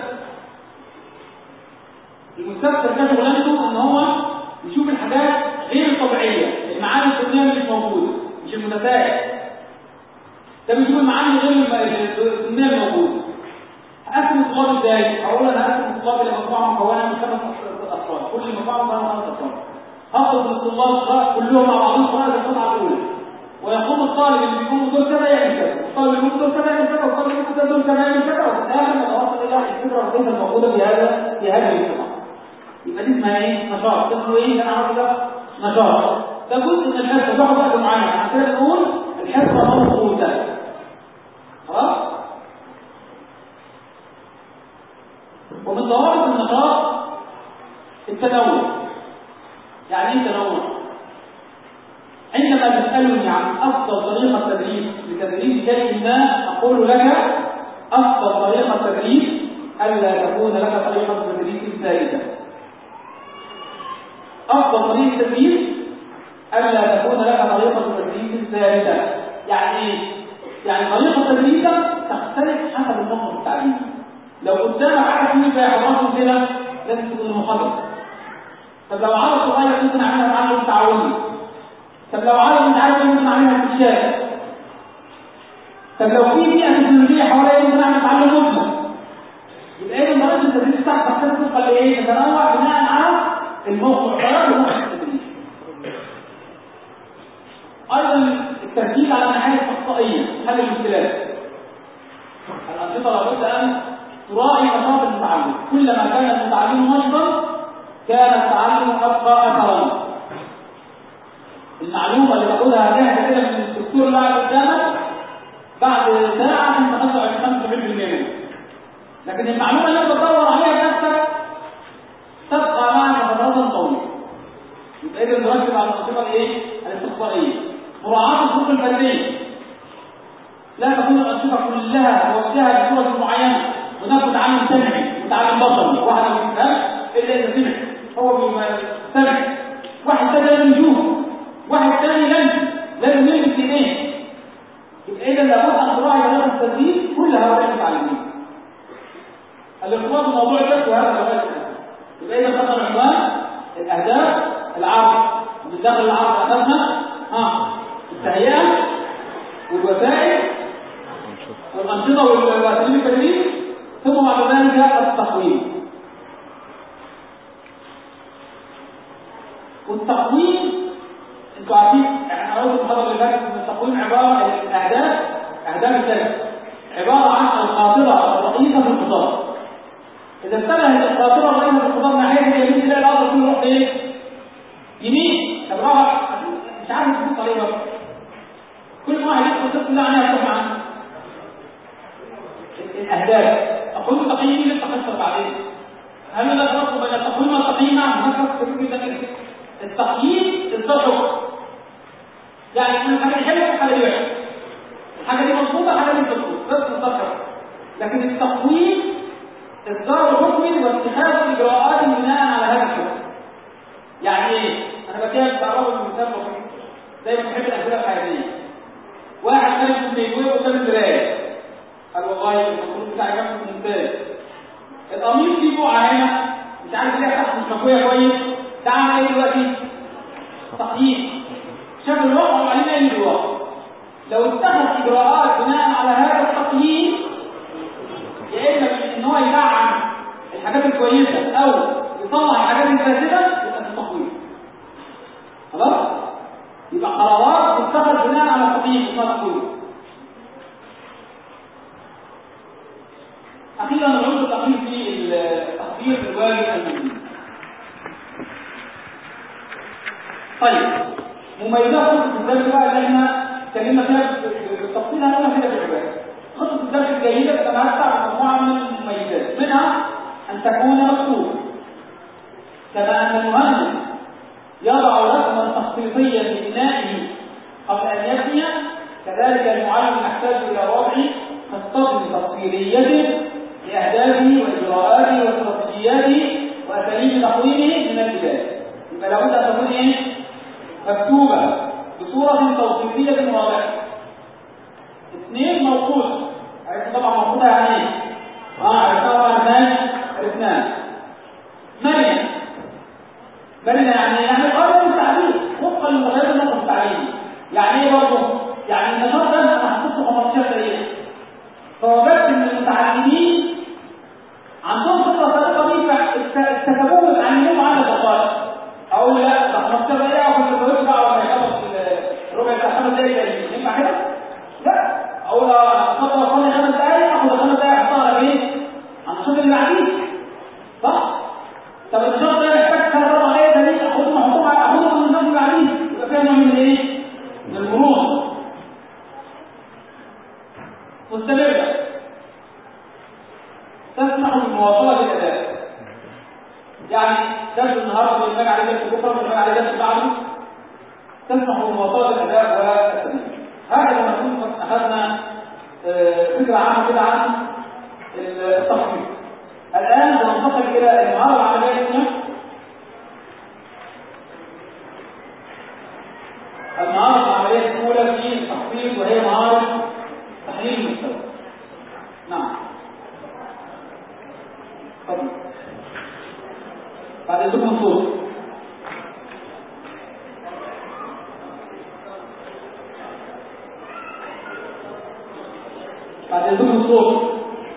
المستثمر ده شغلانته ان هو يشوف الحاجات غير الطبيعيه المعاني الكونيه اللي مش موجوده مش المتساهل ده بيشوف المعاني غير الكونيه الموجوده هقسم الطلاب ازاي؟ هقول انا هقسم الطلاب الى مجموعه مكونه من خمس افراد كل مجموعه مكونه من خمس افراد هاخد من الطلاب كلهم مع بعضهم قراءه القطعه الاولى ويقوم الطالب اللي بيقوم دور كذا يعمل كذا الطالب اللي بيقوم دور كذا يعمل كذا والطالب اللي بيقوم دور كذا يعمل كذا وفي الاخر نتوصل الى الفكره الرئيسيه الموجوده في هذا في هذه القطعه يبقى دي اسمها ايه؟ نشاط اسمه ايه؟ انا عارف ده نشاط ده جزء من الحصه باخد وقت معين عشان كده بنقول الحصه موجوده خلاص؟ ومن ضوابط النشاط التنوع يعني ايه تنوع؟ عندما تسألني عن أفضل طريقة تدريس لتدريس شيء ما أقول لك أفضل طريقة تدريس ألا تكون لك طريقة تدريس ثالثة أفضل طريقة تدريس ألا تكون لك طريقة تدريس ثالثة يعني إيه؟ يعني طريقة تدريسك تختلف حسب النظام التعليمي لو قدامك عدد كبير زي حضراتكم كده لازم تكون المحاضرة طب لو عدد صغير ممكن أعملها تعلم تعاوني طب لو عدد مش عارف ممكن أعملها في الشارع طب لو في بيئة تكنولوجية حواليا ممكن أعمل تعلم مطلق يبقى إذا طريقة التدريس بتاعتك تختلف طبقا لإيه؟ تتنوع بناء على الموقع قرار وموقع التدريس ايضا التركيز على الناحيه الاخطائيه حل المشكلات الانشطه لابد ان تراعي نشاط المتعلم كلما كان المتعلم نشطا كان التعلم ابقى اثرا المعلومه اللي تاخدها جاهزه كده من الدكتور اللي قاعد قدامك بعد ساعه انت 25 75% لكن المعلومه اللي انت بتدور عليها بنفسك تبقى معك فترات طويله يبقى اذا نركز على الانشطه الايه؟ الاستقصائيه مراعاه الظروف الفرديه لا تكون الانشطه كلها توجهها بصوره معينه هناك متعلم سمعي متعلم بصري واحد ما بيفهمش الا اذا سمع هو سمع واحد تاني لازم يشوف واحد تاني لازم لازم يلبس ايديه يبقى اذا لابد ان تراعي هذا التدريب كل هؤلاء المتعلمين الارتباط بموضوع الشك وهذا غايه يبقى اذا خدنا العنوان الاهداف العرض من داخل العرض اخذنا ها التهيئه والوسائل والانشطه والاساليب التدريب ثم بعد ذلك التقويم والتقويم انتوا عارفين احنا قلنا المحاضره اللي فاتت ان التقويم عباره عن الاهداف اهداف الدرس عباره عن القاطره الرئيسه في الخطاب اذا اتجهت القاطره الرئيسه في الخطاب ناحيه اليمين تلاقي الارض كله يروح ايه؟ يمين طب مش عارف تبص عليه بقى كل واحد يدخل تدخل عليها تروح عنه الاهداف تقويم التقييم اللي انت خسر بعدين هل لا فرق بين التقويم والتقييم نعم هناك فرق كبير جدا التقييم الضغط يعني كل حاجه حلوه وحاجه وحشه الحاجه دي مظبوطه الحاجه دي مظبوطه بس الضغط لكن التقويم اصدار حكم واتخاذ اجراءات بناء على هذا الحكم يعني ايه انا بكلم بعرض المثال بسيط زي ما بحب الامثله الحياتيه واحد كان في البيت قدام المرايه قال والله المفروض بتاعي كان ممتاز القميص فيه بقعه هنا مش عارف ليه تحت مش مكويه كويس تعمل ايه دلوقتي؟ تقييم شاف الواقع وبعدين قال الواقع لو اتخذ اجراءات بناء على هذا التقييم يا اما ان هو يدعم الحاجات الكويسه او يطلع الحاجات الفاسده يبقى في التقويم خلاص؟ يبقى قرارات تتخذ بناء على التقييم اسمها تقويم اخيرا نعود التقييم في التقدير الواجب المنزل طيب مميزات خطه الدرس بقى اللي احنا اتكلمنا فيها بالتفصيل هنقولها كده في العباده خطه الدرس الجيده تتمتع بمجموعه من المميزات منها ان تكون مكتوبه كما ان المهندس يضع رسما تخطيطيا لبنائه قبل ان يبني كذلك المعلم يحتاج الى وضع خطه تفصيليه لاهدافه واجراءاته واستراتيجياته واساليب تقويمه من البدايه يبقى لابد ان تكون ايه مكتوبه بصوره توصيفيه واضحه اثنين موقوته عرفت طبعا موقوته يعني ايه اه عرفتها طبعا ازاي عرفناها مرنه مرنه يعني يعني قابل للتعديل وفقا لمتغيرات النظم التعليمي يعني ايه برضه يعني النشاط ده انا حطيت له 15 دقيقه فوجدت ان المتعلمين عندهم خطه سابقه دي فاكتسبوه وتعلموه على دقائق اقول لا ده 15 دقيقه وكنت بقول بقى ولا يخلص ربع ساعه خمس دقايق ينفع كده؟ لا اقول خطوه ثانيه خمس دقايق اخد الخمس دقايق احطها على ايه؟ على النشاط اللي بعديه صح؟ طب النشاط ده محتاج ثلاث اربع دقايق تانيين اخدهم احطهم على اخدهم على النشاط اللي بعديه يبقى فيها نوع من ايه؟ من المرونه مستمره تسمح بمواصله الاداء يعني درس النهارده بينبني عليه درس بكره بينبني عليه درس بعده تسمح بمواصله الاداء والتدريب هذا لما نكون قد اخذنا فكره عامه كده عن التخطيط الان سننتقل الى المهاره العمليه الثانيه المهاره العمليه الاولى في التخطيط وهي مهاره تحليل المستوى نعم تفضل بعد اذنكم الصوت بعد اذنكم الصوت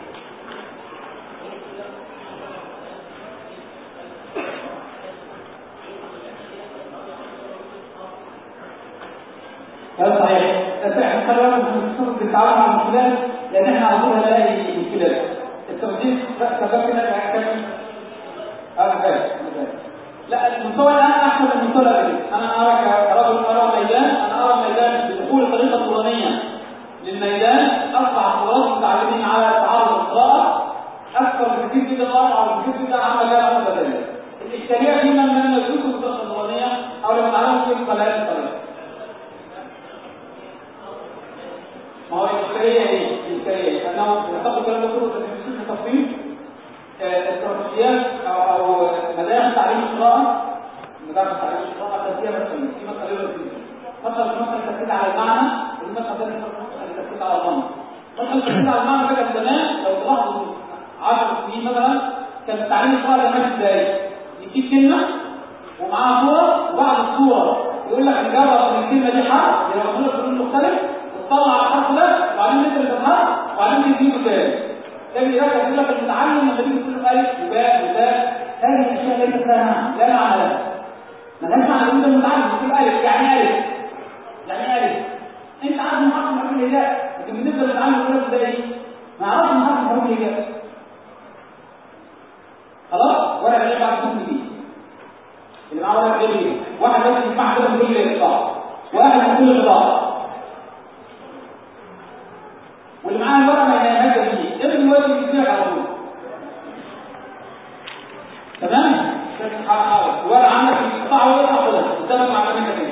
هذا صحيح بس احنا قررنا بالتعاون مع المشكلات لان احنا على طول هنلاقي مشكلات التوظيف سببنا الاحكام هذا لا المستوى الان احسن من المستوى القبلي انا ارى كرجل ارى ميدان انا ارى الميدان بدخول الطريقه القرانيه للميدان ارفع فرص المتعلمين على تعرض القراءه اكثر بكثير جدا ارفع بكثير جدا عما كان قبل ذلك الاشكاليه فيما من يدرسوا الطريقه القرانيه او لم يتعلموا كيف قراءه الطريقه ما هو الإشكالية إيه؟ الإشكالية أنه يعتقد كلام الدكتور في التفصيل مثلا كده على المعنى ده كان زمان لو تلاحظوا 10 سنين مثلا كان تعليم القراءه ده ماشي ازاي؟ يديك كلمه ومعاها صوره وبعد الصوره يقول لك نجرب ان الكلمه دي حرف يبقى مقولة بلون مختلف وتطلع على الحرف ده وبعدين نكتب الحرف وبعدين تديله تاني ده بيركز يقول لك المتعلم لما تيجي تقول له الف وباء وتاء هذه الاشياء ليست لها معنى لا معنى لها ملهاش معنى انت المتعلم تقول الف يعني الف يعني الف انت عارف ان حرف محروف الهجاء لكن بالنسبه للمتعلم يقول لك ده ايه؟ ما يعرفش ان حرف محروف الهجاء خلاص ولا غير بعد كل دي اللي معاه ورقه غير واحد بس يسمع كده من كل قطاع واحد من كل قطاع واللي معاه الورقه ما ينامش فيه ابن الوقت يسمع على طول تمام ولا عندك القطاع ولا تاخدها قدامك مع كمان كده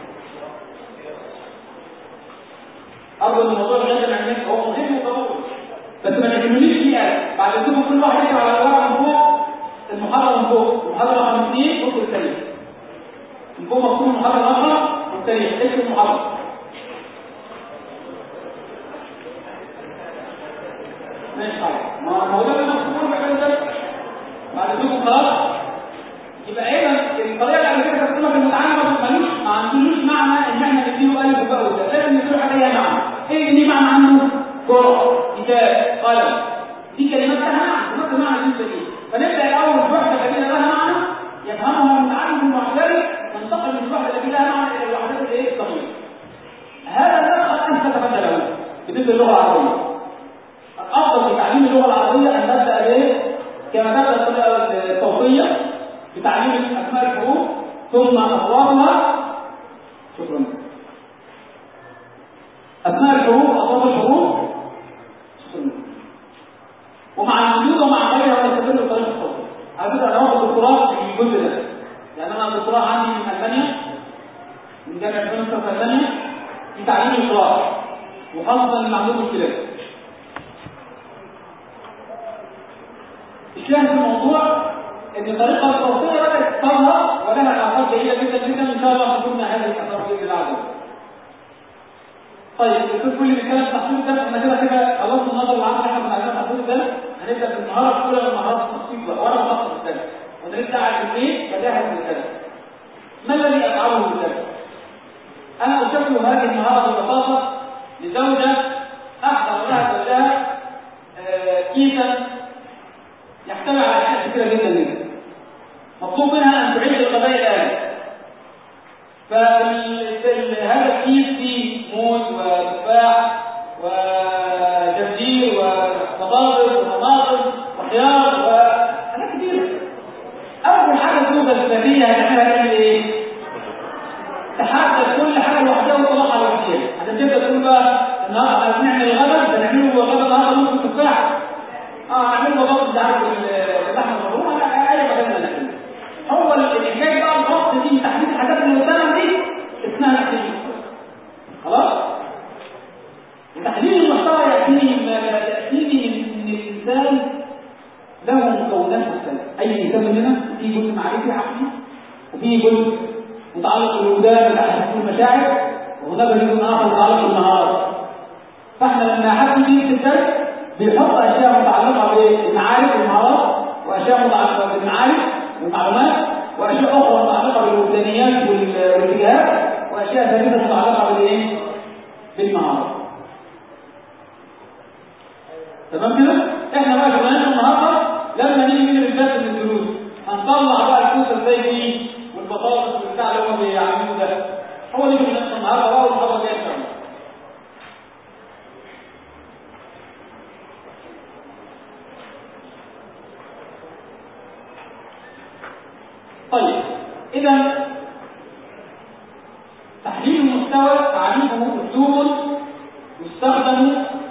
أرجو أن الموضوع غير عن الناس هو غير مضرور بس ما تعملوليش فيه بعد كده كل واحد يكتب على الورقه من فوق المحاضرة من فوق المحاضرة رقم اثنين اكتب التاريخ من فوق مكتوب المحاضرة رقم والتاريخ اكتب المحاضرة ماشي خلاص ما هو ده المفروض بعد كده بعد كده خلاص يبقى ايه الطريقة اللي كده كانت لك المتعلم ملوش ما عندوش معنى ان احنا نديله الف وباء وتاء لازم نديله حاجة ليها معنى ايه اللي معنى عنده؟ كرة كتاب قلم دي كلمات لها معنى كلمات معنى جدا دي فنبدا الاول بوحده التي لها معنى يفهمها المتعلم المعترف ننتقل من الوحده التي لها معنى الى الوحدات الايه الصغيره هذا المدخل انت تتبدى له بالنسبه للغه العربيه الافضل في تعليم اللغه العربيه ان تبدا بايه كما تبدا الطريقه الصوتيه بتعليم اسماء الحروف ثم اصواتها شكرا اسماء الحروف اصوات الحروف شكرا ومع الوجود ومع غيرها يستمر الطريق الصوتي على فكره انا واخد دكتوراه في الجزء ده لان انا الدكتوراه عندي من المانيا من جامعه ميونخ في المانيا في تعليم القراءه وخاصه اللي عندهم مشكلات الشاهد في الموضوع ان الطريقه الصوتيه بدات تظهر ولها علاقات جيده جدا جدا ان شاء الله تكون هذه الاثار باذن الله عز وجل طيب الدكتور كل بيتكلم تحصيل ده احنا كده كده خلصنا النظر العام احنا بنعمل تحصيل ده هنبدا في المهاره الاولى من مهارات التخطيط بقى وانا بخطط الثاني ونبدا على الاثنين بجهز للثاني ما الذي افعله للثاني؟ انا اشبه هذه المهاره ببساطه لزوجه احضر لها زوجها آه كيسا يحتوي على اشياء كثيره جدا جدا مطلوب منها ان تعيد الغذاء الالي فهذا الكيس فيه موز وتفاح وجرجير وبطاطس وطماطم وخيار وحاجات كتير اول حاجه الزوجه الاسلاميه هتعملها تعمل ايه؟ تحدد كل حاجه لوحدها وتطلعها لوحدها عشان تبدا تقول بقى النهارده هنعمل الغدا بنعمله غدا النهارده نص تفاح اه نعمله بطاطس ده عارف اللحمه المفرومه لا اي مكان نعمله هو الحكايه بقى الوقت دي تحديد الحاجات اللي قدامك دي اسمها تحديد المحتوى خلاص وتحديد المحتوى ياتيني ما ياتيني من الانسان له مكونات مختلفه اي انسان مننا في جزء معرفي عقلي وفي جزء متعلق بالوجدان والاحاسيس والمشاعر وهناك جزء اخر متعلق بالمهارات فاحنا لما حد يجي في الدرس بيحط اشياء متعلقه بالمعارف والمهارات واشياء متعلقه بالمعارف والمعلومات واشياء اخرى متعلقه بالوجدانيات والاتجاهات واشياء ثالثه متعلقه بالايه؟ بالمهارات. تمام كده؟ احنا بقى شغلانتنا النهارده لما نيجي من البدايه من الدروس هنطلع بقى الكوسه ازاي دي والبطاطس والبتاع اللي هم بيعملوه ده. هو دي شغلانتنا النهارده بقى والمحاضره الجايه ان شاء الله. طيب اذا تحليل المستوى تعريفه اسلوب يستخدم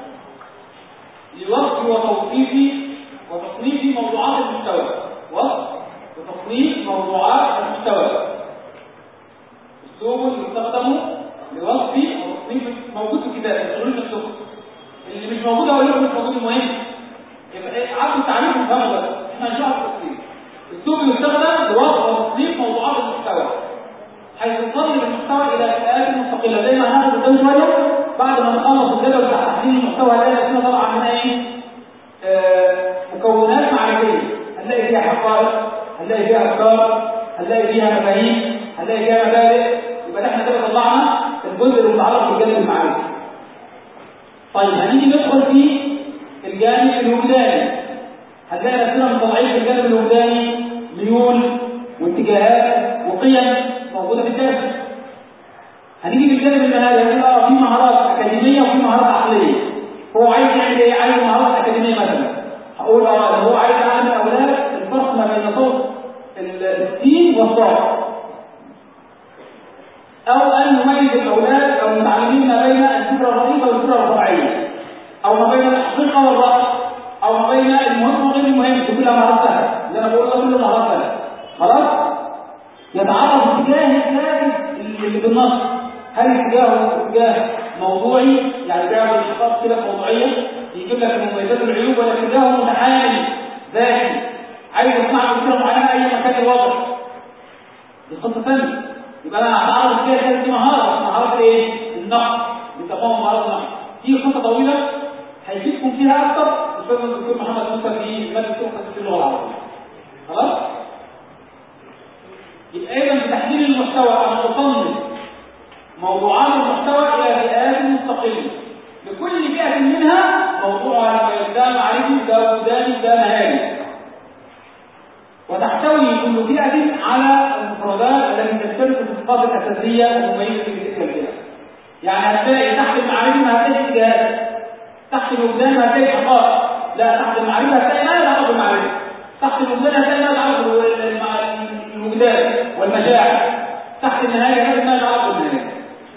لوصف وتوصيف وتصنيف موضوعات المستوى وصف وتصنيف موضوعات المستوى اسلوب يستخدم لوصف وتصنيف موجود في الكتاب الشغل الصفر اللي مش موجود اقول لكم مش موجود المهم يبقى ايه عارفوا التعريف الفهم ده احنا هنشرح التفصيل الاسلوب يستخدم لوصف وتصنيف موضوعات المحتوى حيث يصنف المحتوى الى فئات مستقله زي ما هناخد قدام شويه بعد ما نخلص الجدول بتاع تحليل المحتوى هنلاقي نفسنا طبعا عندنا ايه؟ آه مكونات معرفيه هنلاقي فيها حقائق هنلاقي فيها افكار هنلاقي فيها مفاهيم هنلاقي فيها مبادئ يبقى احنا كده طلعنا الجزء المتعلق بالجانب المعرفي طيب هنيجي ندخل في الجانب الوجداني هنلاقي نفسنا مطلعين في الجانب الوجداني ميول واتجاهات وقيم موجوده في الدرس هنيجي للجانب المهاري هنلاقي في مهارات اكاديميه وفي مهارات عقليه هو عايز يعمل ايه عايز مهارات اكاديميه مثلا هقول اه هو عايز يعلم الاولاد الفرق ما بين صوت السين والصاد او ان يميز الاولاد او المتعلمين ما بين الفكره الرئيسه والفكره الفرعيه او ما بين الحقيقه والراي او ما بين المهم وغير المهم دي كلها مهارات سهله اللي انا بقول ده كله مهارات سهله خلاص يتعرض اتجاه الثابت اللي بالنص هل اتجاهه اتجاه موضوعي يعني بيعمل الخطاب كده موضوعيه يجيب لك المميزات والعيوب ولا اتجاهه متحامل ذاتي عايز يسمع فكره معينه اي مكان الوضع دي قصه ثانيه يبقى انا هعرض فيها دي مهاره مهاره ايه؟ النقد بيسموها مهاره النقد دي قصه طويله هيفيدكم فيها اكتر استاذ الدكتور محمد موسى في ماده في اللغه العربيه خلاص؟ يبقى اذا بتحليل المحتوى انا اصنف موضوعات المحتوى الى فئات مستقله لكل فئه منها موضوعها ده معرفي ده وجداني ده مهاري وتحتوي كل فئه على المفردات التي تشترك في الصفات الاساسيه المميزه لتلك الفئه يعني هتلاقي تحت المعرفي ما هتلاقي اتجاهات تحت الوجدان ما هتلاقي حقائق لا تحت المعرفه هتلاقي ما يتعلق بالمعرفه تحت الوجدان هتلاقي ما يتعلق بالوجدان والمشاعر تحت النهايه هذا ما يتعلق بالنهايه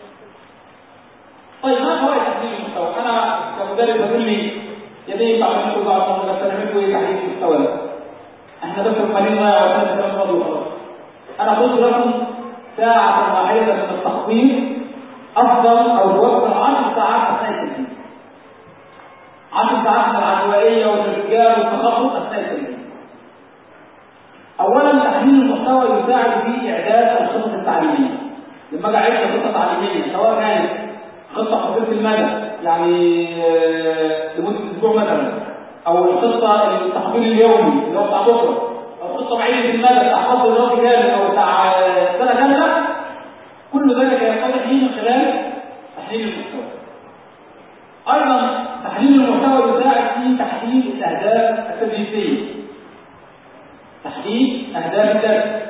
طيب ما فوائد تحليل المحتوى انا كمدرب بقول لي يا بيه بعد منكم بعد ما استلمكم ايه تحليل المحتوى ده احنا بس قليل ضايع وقتنا كلام فاضي وخلاص انا قلت لكم ساعة واحدة من التخطيط افضل او توفر 10 ساعات اثناء التدريب 10 ساعات من العشوائية والارتجال والتخبط اثناء التدريب اولا تحليل المحتوى يساعد في اعداد الخطط التعليمية لما اجي اعد خطة تعليمية سواء كانت خطة قصيرة المدى يعني لمدة اسبوع مثلا او الخطه التحضير اليومي اللي هو بتاع بكره او خطه بعيده المدى بتاع فصل دراسي كامل او بتاع سنه كامله كل ذلك يتضح لي من خلال تحليل المحتوى ايضا تحليل المحتوى يساعد في تحديد الاهداف التدريسيه تحديد اهداف الدرس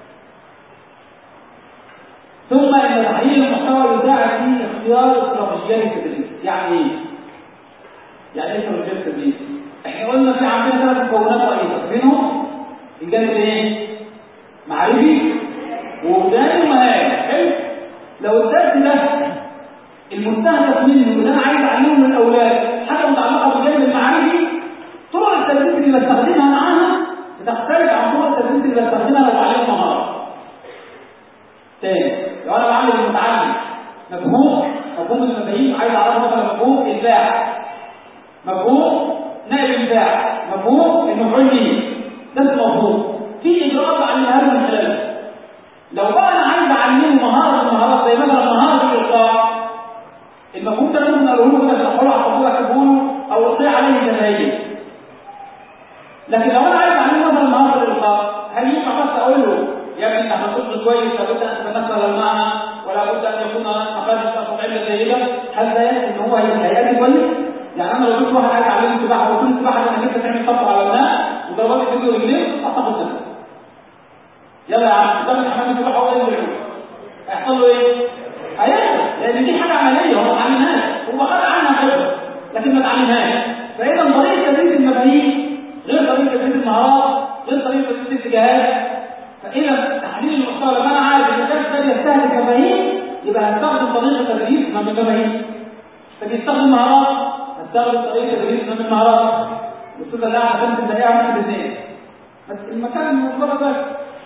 ثم ان تحليل المحتوى يساعد في اختيار استراتيجيات التدريس يعني ايه يعني ايه استراتيجيات التدريس احنا قلنا في عندنا ثلاث مكونات رئيسيه منهم الجانب ايه معرفي ووجداني ومهاري حلو لو الدرس ده المستهدف منه اللي انا عايز اعلمه للاولاد حاجه متعلقه بالجانب المعرفي طرق التدريس اللي بستخدمها معاها بتختلف عن طرق التدريس اللي بستخدمها لو بعلم مهاره تاني لو انا بعلم المتعلم مفهوم مفهوم المفاهيم عايز اعرف مثلا مفهوم الباع مفهوم نقل الباع مفهوم المفعول به ده المفهوم في اجراءات بعلمها له من خلاله لو بقى انا عايز اعلمه مهاره من المهارات زي مثلا مهاره الالقاء المفهوم ده ممكن اقوله له كده اشرحه له على الطابور اكتبه له او القي عليه جماهير لكن لو انا عايز اعلمه مثلا مهاره الالقاء هل ينفع بس اقول له يا ابني انت هتطلب كويس لابد ان تتمثل المعنى ولا بد ان يكون مخارج تطبيعيه جيده هل ده يعني ان هو هيأدي كويس؟ يعني انا لو قلت واحد عايز اعلمه سباحه وقلت له السباحه انك انت تعمل خط على الماء وضربات ايده ورجليه هتاخد سنه يلا يا عم قدام الحمام السباحه هو ينزل هيحصل له ايه؟ هيحصل لان دي حاجه عمليه هو ما اتعلمهاش هو خد عنها خبره لكن ما اتعلمهاش فاذا طريقه تدريس المفاهيم غير طريقه تدريس المهارات غير طريقه تدريس الاتجاهات فاذا تحليل المحتوى لما انا عارف ان الدرس ده بيستهدف مفاهيم يبقى هستخدم طريقه تدريس ما من مفاهيم فبيستخدم مهارات هستخدم طريقه تدريس ما من مهارات الاستاذ اللي قاعد خمس دقائق ممكن الاثنين بس المكان مجرد بس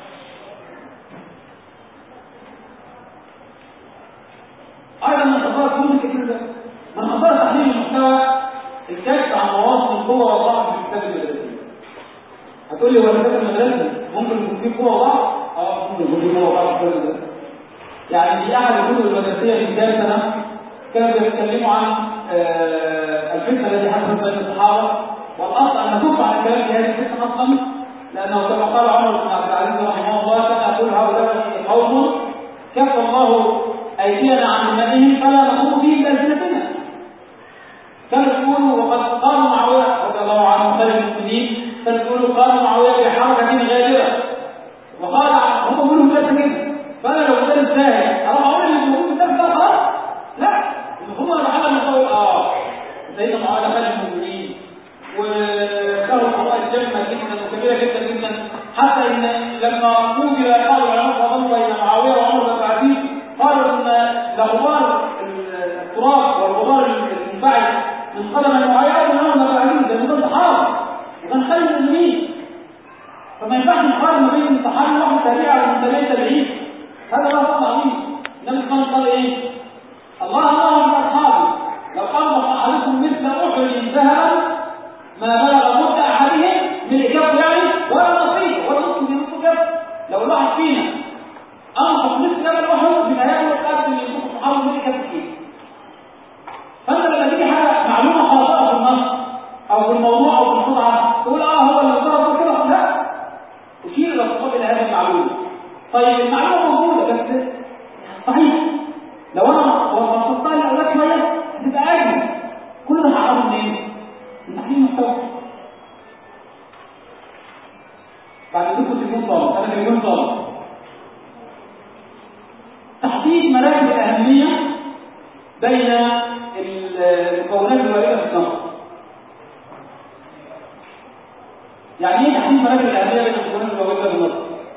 ايضا من خطوات كل كتير ده من خطوات تحليل المحتوى الكشف عن مواطن القوه والضعف في الكتاب المدرسي هتقول لي هو الكتاب المدرسي ممكن يكون فيه قوه وضعف اه ممكن يكون فيه قوه وضعف في الكتاب المدرسي يعني في احد الكتب المدرسيه في بدايه سنه كانوا بيتكلموا عن آه، الفتنة التي حصلت بين الصحابة والأصل أن نكف عن الكلام في هذه الفتنة أصلا لأنه كما قال عمر بن عبد العزيز رحمه الله كان يقول هؤلاء قوم كف الله أيدينا عن دمائهم فلا نقوم به بألسنتنا كما يقول وقد قال معاوية رضي الله عنه خير المسلمين كان يقول قال معاوية بحركة غالبة وقال هم يقولوا ثلاثة كده فأنا لو قلت ازاي أروح أقول اللي موجود في الثالث خلاص لا إن هم لما حد يقول آه سيدنا معاوية خير المسلمين وكانوا قضاء الجنة جدا وكبيرة جدا جدا حتى إن لما قوبل بعض العلماء فضلوا بين معاوية وعمر بن عبد العزيز قالوا إن لغبار التراب والغبار المنبعث من قدم المعاوية من عمر بن عبد العزيز لأنه كان صحابي وكان خير المسلمين فما ينفعش نقارن ما بين الصحابي واحد تابعي ومن تابعي تابعين هذا لا فرق عظيم النبي صلى الله عليه وسلم قال ايه؟ الله الله من اصحابي لو انفق احدكم مثل احد ذهبا ما بلغ مد احدهم من كف يعني ولا نصيب ولا نصف في نصف كف لو الواحد فينا انفق مثل جبل احد في هياكل قد ينفق صحابه من كف كيس فانت لما تيجي حاجه معلومه خاطئه في النص او في الموضوع او في القطعه تقول اه هو اللي ضرب كده لا تشير الاصطفاء الى هذه المعلومه طيب المعلومه موجوده بس صحيح لو انا وصلتها لاولاد شويه هتبقى اجمل كل ده هعرفه منين؟ من تحليل المحتوى بعد ذكر تليفون طالب انا تليفون طالب تحديد مراتب الاهميه بين المكونات الوارده في النص يعني ايه تحديد مراتب الاهميه بين المكونات الوارده في النص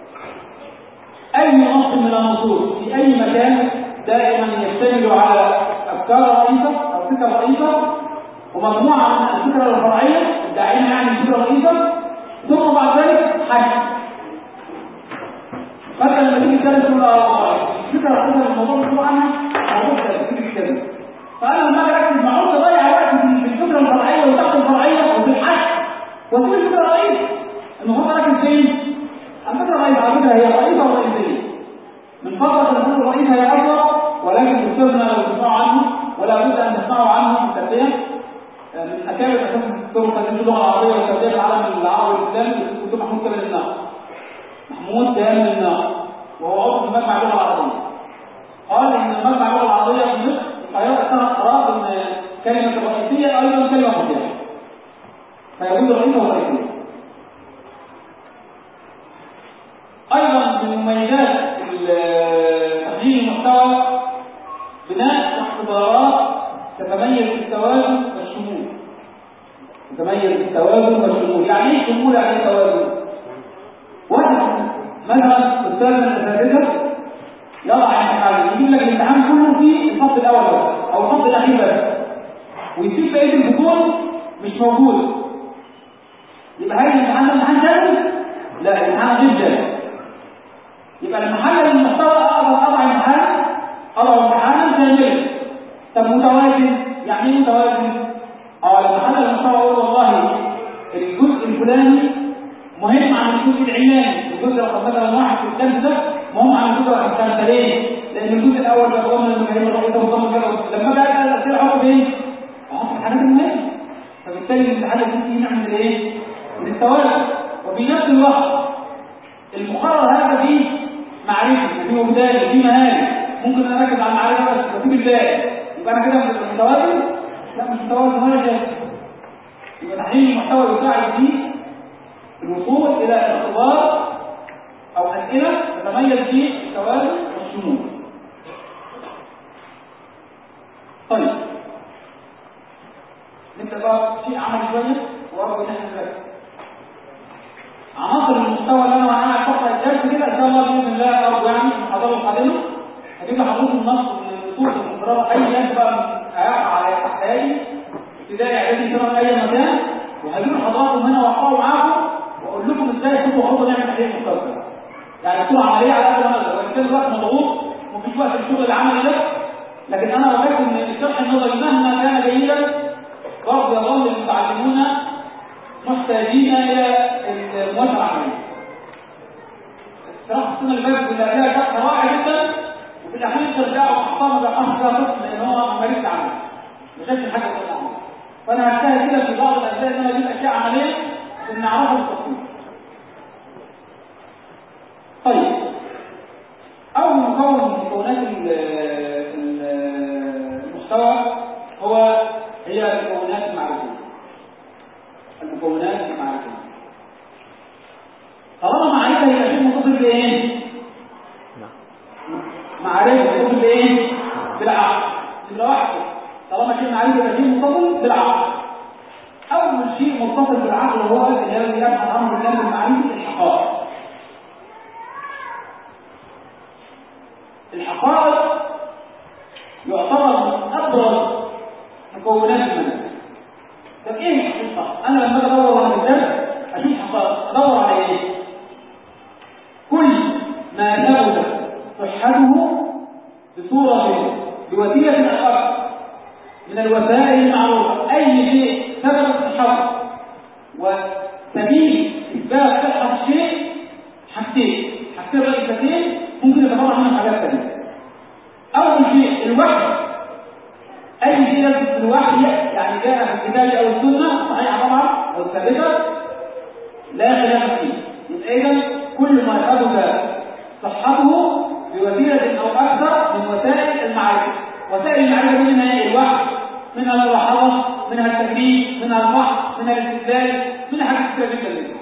اي نص من النصوص في اي مكان دائما يشتمل على افكار رئيسه او فكره رئيسه ومجموعه من الفكره الفرعيه الداعين يعني الفكره الرئيسه ثم بعد ذلك حاجه فانت لما تيجي تتكلم تقول اه الفكره الرئيسه الموضوع مسؤول عنها موضوع كذا تيجي كذا فانا لما اجي اركز ما اقعدش اضيع وقت في الفكره الفرعيه والتحت الفرعيه وفي الحج واسيب الفكره الرئيسه المفروض اركز فين؟ الفكره الرئيسه على فكره هي رئيسه ورئيسيه من فضلك ان تكون الرئيسه هي افضل ولكن تستغنى لو تسمعوا عنه ولا بد ان تسمعوا عنه في التربيه من اكابر اساس الدكتور تدريس اللغه العربيه والتربيه في العالم العربي والاسلامي الدكتور محمود كامل الناقد محمود كامل الناقد وهو عضو في مجمع اللغه العربيه قال ان مجمع اللغه العربيه في مصر القاهره اتخذ قرار ان كلمه الرئيسيه ايضا كلمه فصيحه فيجوز الرئيسه والرئيسيه ايضا من مميزات تحليل المحتوى بناء اختبارات تتميز بالتوازن والشمول تتميز بالتوازن والشمول يعني ايه شمول يعني ايه توازن واحد مثلا استاذ من الاساتذه يضع امتحان يجيب لك الامتحان كله في الفصل الاول بس او الفصل الاخير بس ويسيب بقيه الفصول مش موجود يبقى هل الامتحان ده امتحان جاهز؟ لا الامتحان غير جاهز يبقى لما حلل المحتوى اقدر اضع امتحان اضع امتحانا كاملا طب متوازن يعني ايه متوازن؟ اه لما حلل المحتوى اقول والله الجزء الفلاني مهم عن الجزء العلاني الجزء رقم مثلا واحد في الدرس ده مهم عن الجزء رقم خمسه ليه؟ لان الجزء الاول بيقوم من المفاهيم الرئيسيه وضم كده لما بقى اسال الاسئله احط فين؟ احط في الحاجات المهمه فبالتالي الامتحان يكون فيه نوع من الايه؟ من التوازن وفي نفس الوقت المقرر هذا فيه معرفه وفيه بدايه وفيه مهاري ممكن انا اركز على المعرفه بس واسيب الباقي يبقى انا كده متوازن لا مش متوازن ولا شيء يبقى تحليل المحتوى يساعد في الوصول الى اختبار او اسئله تتميز في التوازن والشمول طيب نبدا بقى شيء عملي شويه وارجو ان احنا نركز عناصر المحتوى اللي انا وانا بقرا الدرس كده ان شاء الله باذن الله ارجو يعني في المحاضره القادمه هجيب لحضرتك النص من النصوص المقرره اي ناس بقى هيقع على احتياجي ابتدائي اعدادي ثانوي اي مكان وهجيب لحضراتكم هنا واقراه معاكم واقول لكم ازاي تاخدوا خطوه نعمل تحليل مستقبل يعني صوره عمليه على قد ما اقدر وان كان الوقت مضغوط ومفيش وقت للشغل العملي ده لكن انا وجدت ان الشرح النظري مهما كان جيدا برضه يظل المتعلمون محتاجين الى المواجهه العمليه. صراحه السنه اللي فاتت اللي عليها شرح رائع جدا وفي الاخير ترجعوا محطمه بقى فيها طفل لان هو ممارس عملي. ما شافش حاجه قدامه فانا هجتهد كده في بعض الاجزاء ان انا اجيب اشياء عمليه عشان نعرفها بالتفصيل طيب اول مكون من مكونات المحتوى هو هي المكونات المعرفيه المكونات المعرفيه طالما معرفه يبقى شيء متصل بايه معرفه متصل بايه بالعقل نمره واحد طالما شيء معرفه يبقى شيء متصل بالعقل اول شيء متصل بالعقل هو الذي يبحث عنه الكلام المعرفي الحقائق الحقائق يعتبر من ابرز مكونات المنهج طب ايه الحقيقه انا لما ادور على الدرس اشوف حقائق ادور على ايه كل ما ثبت صحته بصوره بوسيله او اكثر من الوسائل المعروفه اي شيء ثبت صحته وسبيل اثبات صحه الشيء حاجتين حاجتين رئيستين ممكن يتبرع منهم حاجات ثانيه اول شيء الوحي اي شيء يثبت في الوحي يعني جاء في الكتاب او السنه صحيحه طبعا او ثابته لا خلاف فيه يبقى اذا كل ما ثبت صحته بوسيله او اكثر من وسائل المعرفه وسائل المعرفه منها ايه الوحي منها الملاحظه منها التكليف منها البحث منها الاستدلال منها حاجات كثيره جدا جدا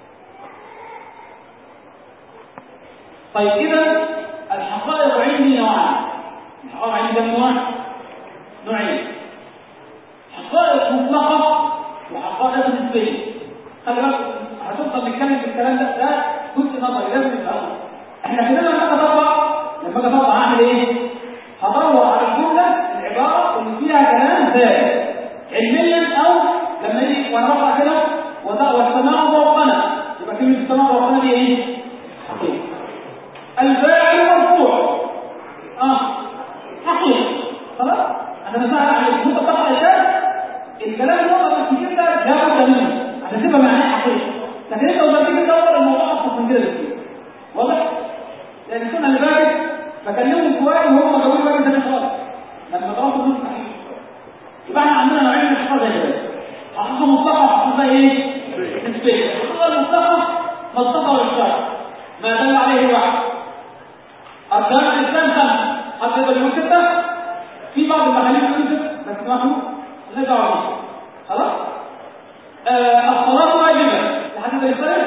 طيب اذا الحقائق عندي نوعان الحقائق عندي كم نوع نوعين حقائق مطلقه وحقائق نسبيه خلي بالك هتفضل نتكلم في الكلام ده ده جزء نظري لازم نفهمه احنا كده لما اجي اطبق لما اجي اطبق هعمل ايه؟ هدور على الجمله العباره اللي فيها كلام ثابت علميا او لما يجي وانا بقرا كده والسماء فوقنا يبقى كلمه السماء فوقنا دي ايه؟ حقيقه الفاعل مرفوع اه حقيقه خلاص انا بسال عليك انت طبعا ده الكلام اللي الكتير ده لابد منه عشان تبقى معناه حقيقه لكن انت لما تيجي تدور الموضوع اصلا من كده بكتير واضح؟ لان السنه اللي فاتت بكلمهم شويه وهم ما جاوبوش بقى تاني خالص لما ضربوا النص صحيح يبقى احنا عندنا نوعين من الحقائق زي كده حقيقه مطلقه وحقيقه ايه؟ نسبيه الحقيقه المطلقه مصدقه للشرع ما دل عليه الوحي أركان الإسلام خمسة حتى يقدر يقول ستة في بعض المحاليل يقول ستة بس ما هو لا دعوة بيه خلاص آه الصلاة واجبة لحد يقدر يختلف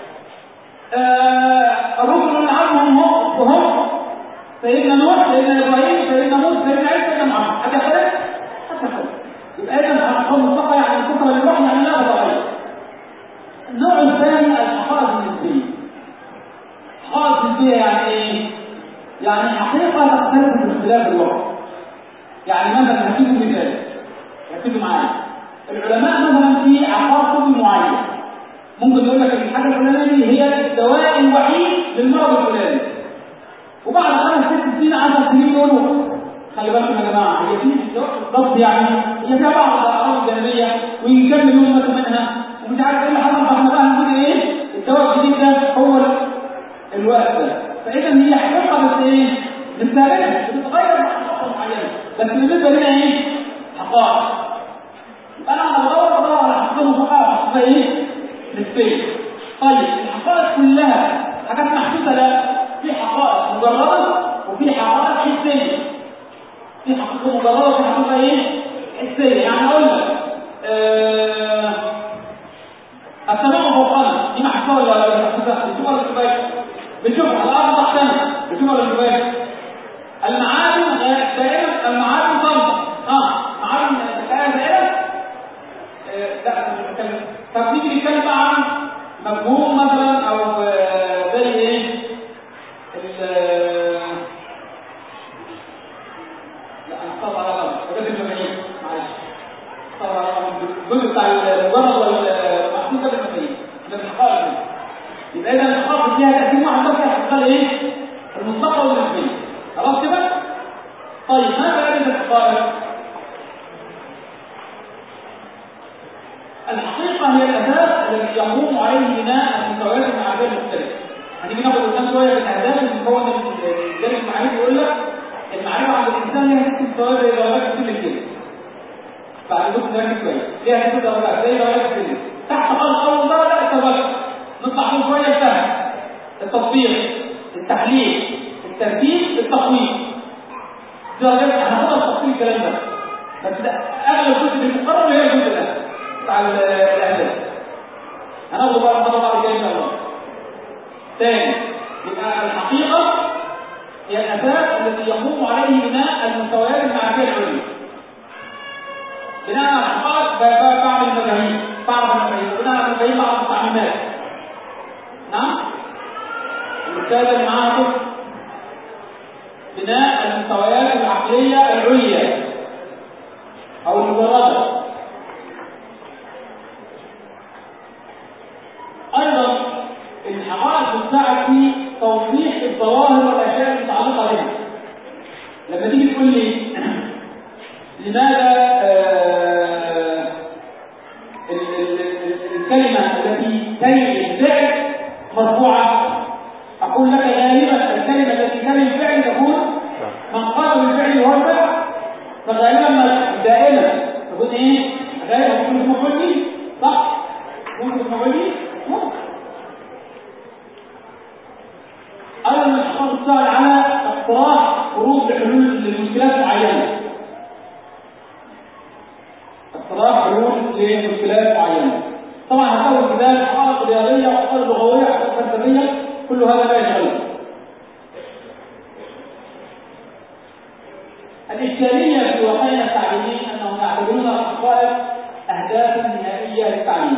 آه الرسل من عنهم هم وهم سيدنا نوح سيدنا إبراهيم سيدنا موسى سيدنا عيسى سيدنا محمد حد يختلف؟ حد يختلف يبقى إذا الحقائق المطلقة يعني متصلة بالوحي يعني لا غير النوع الثاني الحقائق النسبية الحقائق النسبية يعني إيه؟ يعني حقيقة تختلف باختلاف الوقت يعني مثلا هتيجوا مثال ركزوا معايا العلماء مثلا في عقار معين ممكن يقول لك الحاجة الفلانية هي الدواء الوحيد للمرض الفلاني وبعد خمس ست سنين 10 سنين يقولوا خلي بالكم يا جماعة هي في بالضبط يعني هي فيها بعض الأعراض الجانبية ويكملوا يومك منها ومش عارف ايه اللي حصل بعد بقى نقول ايه الدواء الجديد ده هو الوقت ده فاذا هي حقيقه بس ايه مش ثابته بتتغير مع فتره معينه بس بالنسبه لنا ايه حقائق انا انا بدور بدور على حقيقه وحقائق حقيقه ايه نسبيه طيب الحقائق كلها حاجات محسوسه لا في حقائق مجرده وفي حقائق حسيه في حقيقه مجرده وفي حقيقه ايه حسيه يعني اقول لك آه السماء فوقنا دي محسوسه ولا ولا محسوسه بتشوفها ولا بتشوفهاش بتشوفها الارض تحتنا بتشوفها ولا بتشوفهاش المعادن دائما المعادن صامته اه معادن الحياه دائما آه لا مش بتكلم طب نيجي نتكلم بقى عن مفهوم مثلا او آه زي ايه لا انا اختار على غلط ده بالمفاهيم معلش اختار على غلط الجزء بتاع المجرد والمحسوسه بالمفاهيم ده الحقائق دي يبقى اذا الحقائق فيها تقسيم واحد بس هتختار ايه المطلقه والنسبيه خلاص كده طيب ماذا يعني الحقائق الحقيقه هي الاساس الذي يقوم عليه بناء المستويات المعرفيه المختلفه هنيجي ناخد قدام شويه في الاهداف المكون الجانب المعرفي يقول لك المعرفه عند الانسان لها ست مستويات زي درجات كتير كده تركز كويس ليها ست درجات زي درجات السلم تحت خالص اول درجه التذكر نطلع فوق شويه الفهم التطبيق التحليل الترتيب التقويم درجات هناخدها في تفصيل الكلام ده بس ده اغلب الكتب المقرره هي الجزء ده بتاع الاهداف هناخده بقى المره بعد كده ان شاء الله ثاني يبقى الحقيقه هي الاساس الذي يقوم عليه بناء المستويات المعرفيه العليا بناء على الحقائق بعمل مفاهيم بعض المفاهيم بناء على المفاهيم بعض التعليمات نعم الرساله اللي معاها بناء المستويات العقليه العليا او المجرده ايضا الحقائق بتساعد في توضيح الظواهر والاشياء المتعلقه بها لما تيجي تقول لي لماذا آه الكلمه التي تلي الفعل مرفوعه اقول لك غالبا الكلمه التي تلي الفعل تكون من قام بالفعل وهو الفعل فغالبا دائما تكون ايه غالبا تكون اسمه حلي صح ممكن اسمه حلي ممكن ايضا من الحقائق تساعد على اقتراح فروض لحلول لمشكلات معينه اقتراح حلول لمشكلات معينه طبعا هتلاقوا الكتاب حقائق رياضيه وحقائق لغويه وحقائق فلسفيه كل هذا لا يشغله الإشكالية في واقعنا التعليمي أنهم يعتبرون الحقائق أهدافا نهائية للتعليم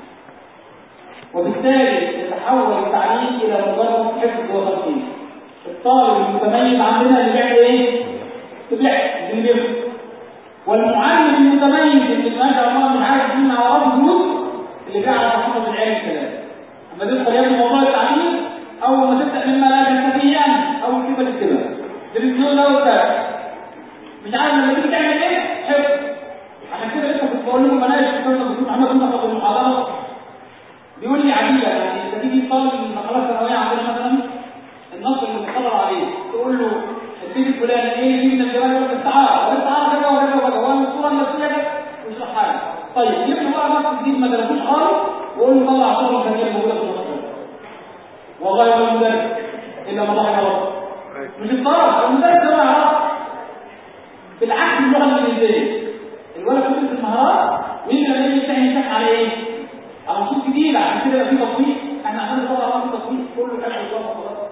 وبالتالي يتحول التعليم إلى مجرد حفظ وتلقين الطالب المتميز عندنا اللي بيعمل إيه؟ بيحفظ اللي بيفهم والمعلم المتميز اللي ما شاء الله مش عارف مين على راسه فلوس اللي بيعرف يحفظ العيال الكلام اما تدخل يا ابني موضوع التعليم اول ما تبدا مما لا تنتهي فيه يعني اول كلمه تكتبها تلفزيون ده وبتاع مش عارف لما تيجي تعمل ايه حفظ عشان كده لسه كنت بقول لهم مناقش كنا الدكتور محمد كنا في المحاضره بيقول لي عجيبه يعني انت تيجي طالب المرحله الثانويه عندنا مثلا النص اللي مقرر عليه تقول له البيت الفلاني ايه اللي من الجواب يقول لك استعاره والاستعاره كذا وكذا وكذا والصوره النفسيه كذا ويشرح حاجه طيب جيب له بقى نص جديد ما درسوش خالص وقول له طلع صوره مثاليه موجوده في النص والله ما المدرس الا ما ضحك ربه مش الطالب المدرس ده ما يعرفش بالعكس اللغه الانجليزيه الولد بيدرس المهارات ويجي لما يجي يمتحن يمتحن على ايه؟ على نصوص جديده عشان كده يبقى في تطبيق احنا عندنا طبعا في تطبيق كله حاجه بالظبط خلاص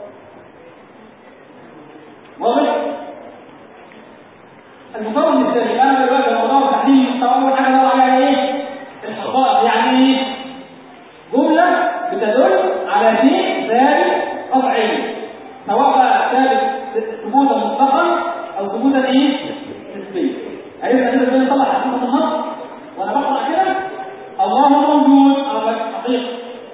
واضح؟ المكون الثاني انا دلوقتي لما بدور تحليل المستوى اول حاجه بدور عليها ايه؟ الحقائق يعني ايه؟ جمله بتدل على شيء ثابت قطعي سواء بقى ثابت ثبوتا مطلقا او ثبوتا ايه؟ نسبيا عرفنا كده ازاي نطلع حقيقه النص وانا بقرا كده الله موجود او حقيقه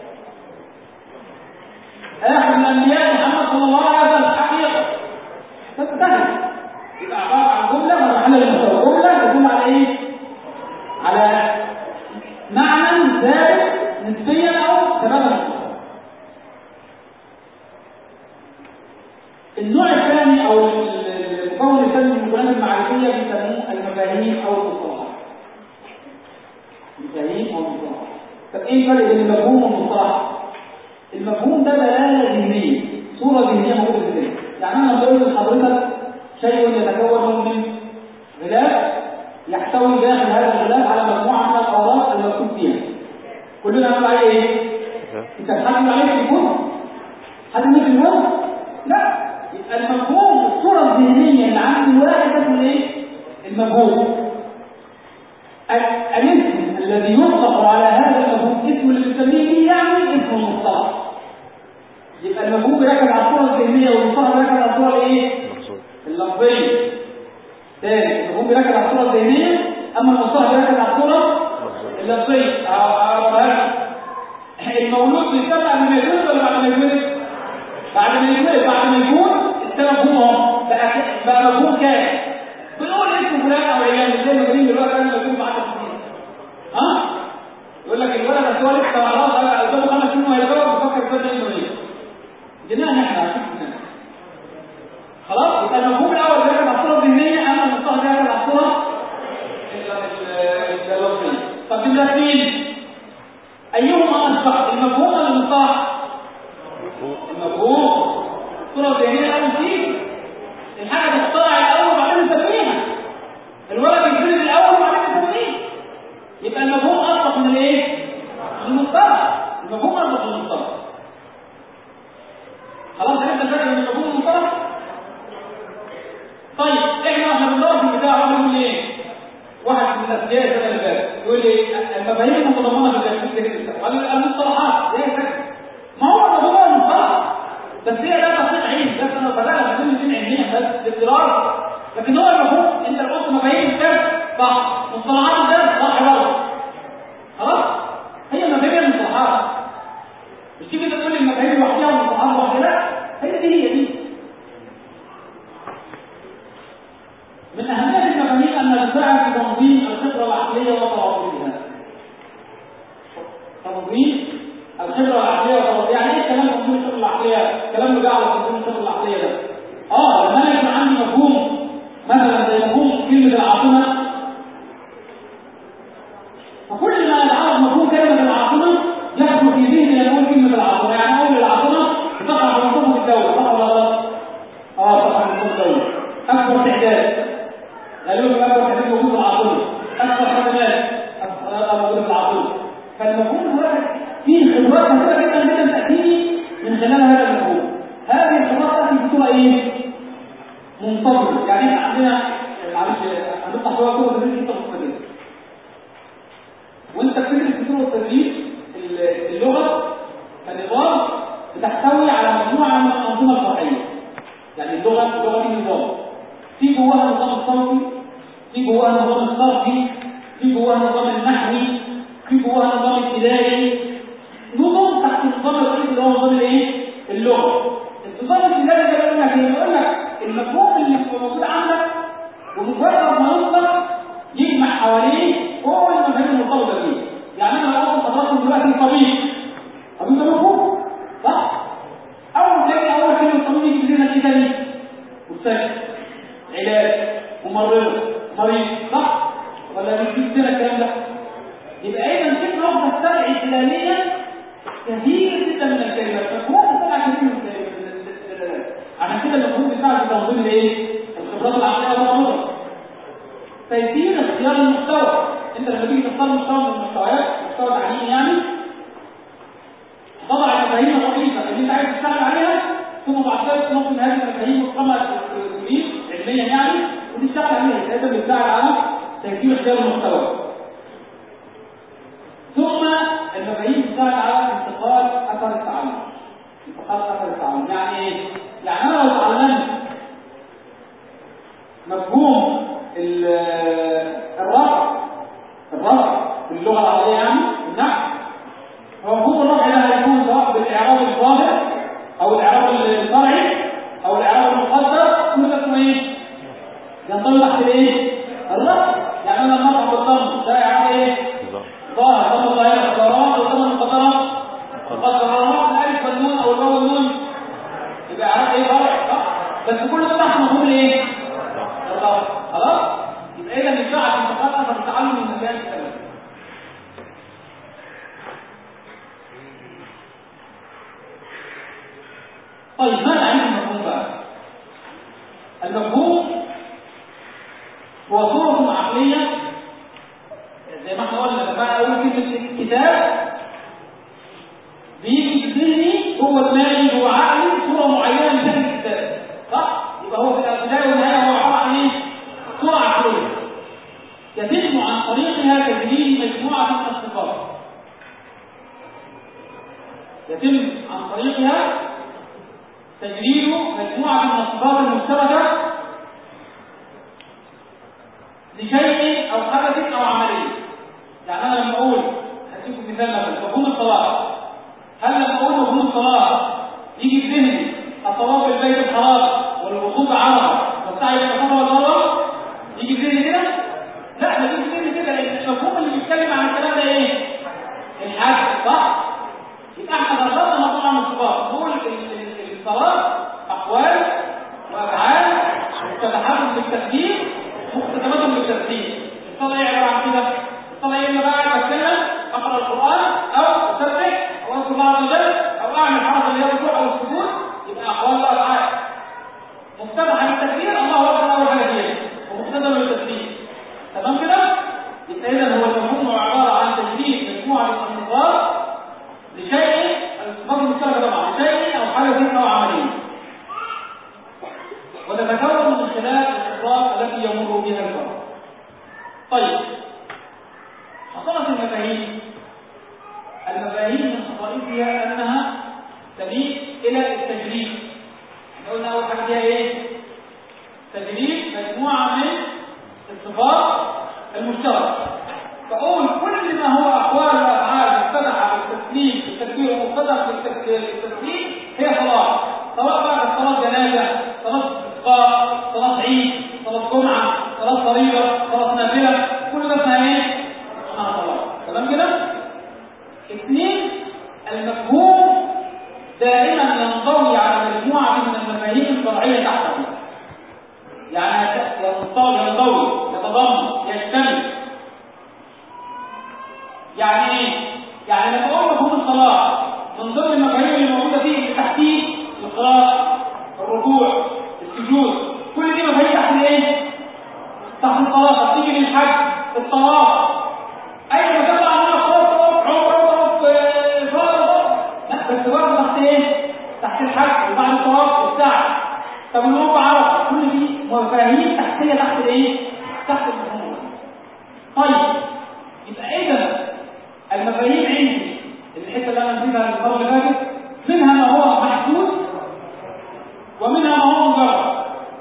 اخر الانبياء محمد صلى الله عليه وسلم حقيقه تنتهي يبقى عباره عن جمله مرحله للمستوى جمله تدل على ايه؟ على معنى ثابت نسبيا او سببا النوع الثاني او المكون الثاني من المكونات المعرفيه بيسموه المفاهيم او المصطلحات مفاهيم او مصطلحات طب ايه الفرق بين المفهوم والمصطلح المفهوم ده دلاله ذهنيه صوره ذهنيه موجوده في الذهن يعني انا بقول لحضرتك شيء يتكون من غلاف يحتوي داخل هذا الغلاف على مجموعه من الاوراق المكتوب فيها كلنا نقول عليه ايه انت حد عليه تليفون حد من تليفون لا يبقى المفهوم الصوره الذهنيه اللي عند الواحد اسمه ايه المفهوم الاسم الذي يطلق على هذا المفهوم اسم اللي بنسميه به يعني اسم المصطلح يبقى المفهوم بيركز على الصوره الذهنيه والمصطلح بيركز على الصوره الايه اللفظيه تاني المفهوم بيركز على الصوره الذهنيه اما المصطلح بيركز على الصوره اللفظيه المولود بيسمى قبل ما يتولد ولا بعد ما يتولد؟ بعد ما يتولد بعد ما يكون ده مفهوم اهو بقى بقى مفهوم كامل بنقول اسم فلان او عيال زي ما بنقول دلوقتي انا مفهوم بعد سنين ها يقول لك الولد بس هو لسه خلاص قدامه خمس سنين وهيتجوز بيفكر يتجوز انه ايه جنان احنا عارفين جنان خلاص يبقى المفهوم الاول بيركز على الصوره الذهنيه اما المصطلح بيركز على الصوره الصوره الذهنيه الاول تيجي الحاجه تخترع الاول وبعدين نسميها الولد يتولد الاول وبعدين نسميه يبقى المفهوم اصبح من الايه؟ من المصطلح المفهوم اصبح من المصطلح خلاص عرفنا الفرق بين المفهوم والمصطلح طيب احنا واحنا بندور في البتاع واحد يقول لي ايه؟ واحد من الاذكياء السنه اللي فاتت يقول لي المفاهيم المتضمنه في التفسير قال لي المصطلحات هي فكره ما هو المفهوم هو المصطلح بس هي لا تصير علم بس انا بلاغه بدون دين علميا بس للدراسه لكن هو المفهوم انت لو قلت مفاهيم الكتاب صح مصطلحات الكتاب صح برضه خلاص هي مفاهيم المصطلحات مش تيجي تقول لي المفاهيم لوحدها والمصطلحات لوحدها لا هي دي هي دي من أهمية المفاهيم أنها تساعد في تنظيم الخبرة العقلية وتواصلها. تنظيم الخبرة العقلية وتواصلها، يعني إيه كلام تنظيم الخبرة العقلية؟ كلام بقى على تنظيم الخبرة العقلية ده. آه لما أنا يكون عندي مفهوم مثلا زي مفهوم كلمة العاصمة فكل ما يتعرض مفهوم كلمة العاصمة يحصل في ذهني أن أقول كلمة العاصمة، يعني أقول العاصمة تقع في منظومة الدولة، صح ولا لا؟ آه تقع في منظومة الدولة. أكبر تعداد غالبا اكبر تعداد موجود في العاصمه اكبر خدمات موجوده في العاصمه فالمفهوم هو فيه خبرات كثيره جدا جدا تاتيني من خلال هذا المفهوم هذه الخبرات تاتي بصوره ايه؟ منتظمه يعني احنا عندنا معلش هنفتح شويه كده تدريس انت مستمر وانت بتدرس في طرق التدريس اللغه كنظام بتحتوي على مجموعه من الانظمه الفرعيه يعني اللغه اللغه دي نظام في جواها النظام الصوتي في جواها النظام الصرفي في جواها النظام النحوي في جواها النظام الابتدائي نظم تحت النظام الرئيسي اللي هو نظام الايه؟ اللغه النظام الابتدائي ده بيقول لك ايه؟ بيقول لك المفهوم اللي موجود عندك بمجرد ما يطلق يجمع حواليه كل المفاهيم المرتبطه بيه يعني انا لو قلت لحضراتكم دلوقتي طبيب طبيب ده مفهوم صح؟ اول كلمه اول كلمه طبيب يجي في ذهنك ايه تاني؟ مستشفى علاج ممرضة مريض صح ولا مش في كده الكلام ده يبقى اذا في لغه تستدعي خلاليا كثير جدا من الكلمات مفهوم تستدعي كثير من الكلمات عشان كده المفهوم بتاعك في تنظيم الايه الخبرات العقليه والموضوع تيسير اختيار المحتوى انت لما تيجي تختار مستوى من المستويات مستوى تعليمي يعني تضع المفاهيم الرئيسه اللي انت عايز تشتغل عليها ثم بعد ذلك ممكن هذه المفاهيم مفهمه تريد علميا يعني وتشتغل عليها لازم بيساعد على تيسير اختيار المحتوى ثم المفاهيم بتساعد على انتقال اثر التعلم انتقال اثر التعلم يعني ايه؟ يعني انا لو اتعلمت مفهوم الرفع الرفع في اللغه العربيه يعني النحو فمفهوم الرفع ده هيكون سواء بالاعراب الظاهر او الاعراب الفرعي او الاعراب المقدر كل ده اسمه ايه ينطبق تحت الايه الرفع يعني انا لما ارفع بالضم ده اعراب ايه ظاهر ضم ظاهره ضرورات او ضم مقدره مقدره الالف والنون او الواو والنون يبقى اعراب ايه فرع صح بس كل ده تحت مفهوم الايه الرفع خلاص يبقى اذا ينفع انتقال اثر التعلم من مكان الكلام طيب ماذا عن المفهوم بقى المفهوم هو صورة عقلية زي ما احنا قلنا لما اقول كلمة كتاب بيجي في ذهني جوه دماغي جوه عقلي صورة معينة من هذا الكتاب صح؟ يبقى هو في البداية والنهاية هو عبارة عن ايه؟ صورة عقلية يتم عن طريقها تدليل مجموعة من الصفات يتم عن طريقها تجريد مجموعة من الصفات المشتركة لشيء أو حدث أو عملية. يعني أنا لما أقول هديكم مثال مثلا مفهوم الصلاة. هل لما أقول مفهوم الصلاة يجي في ذهني الطواف بالبيت الحرام والوقوف بعرفة والسعي بين الصفا والمروة؟ يجي في ذهني كده؟ لا ما يجيش في ذهني كده لأن المفهوم اللي بيتكلم عن الكلام ده إيه؟ الحج صح؟ يبقى احنا درسنا مجموعة من الصفات نقول الصلاة أقوال وأفعال مفتتحات بالتسبيح مختتمات بالتسبيح الصلاة إيه عبارة عن كده؟ الصلاة يا إما بقى بتكلم أقرأ القرآن أو أسبح أو أذكر الله عز وجل أو أعمل حركة اللي هي الركوع أو السجود يبقى أقوال وأفعال الترتيب القراءة الركوع السجود كل دي مفاهيم تحت الايه؟ تحت الطلاق تيجي للحج الطلاق اي ما تطلع منها صوت عمره فرض لا بس برضه تحت ايه؟ تحت الحج وبعد الطواف السعي طب الوقوف عرف كل دي مفاهيم تحتيه تحت الايه؟ تحت المفهوم طيب يبقى اذا المفاهيم عندي الحته اللي انا نسيتها المره اللي فاتت منها ما هو محدود ومنها ما هو مجرد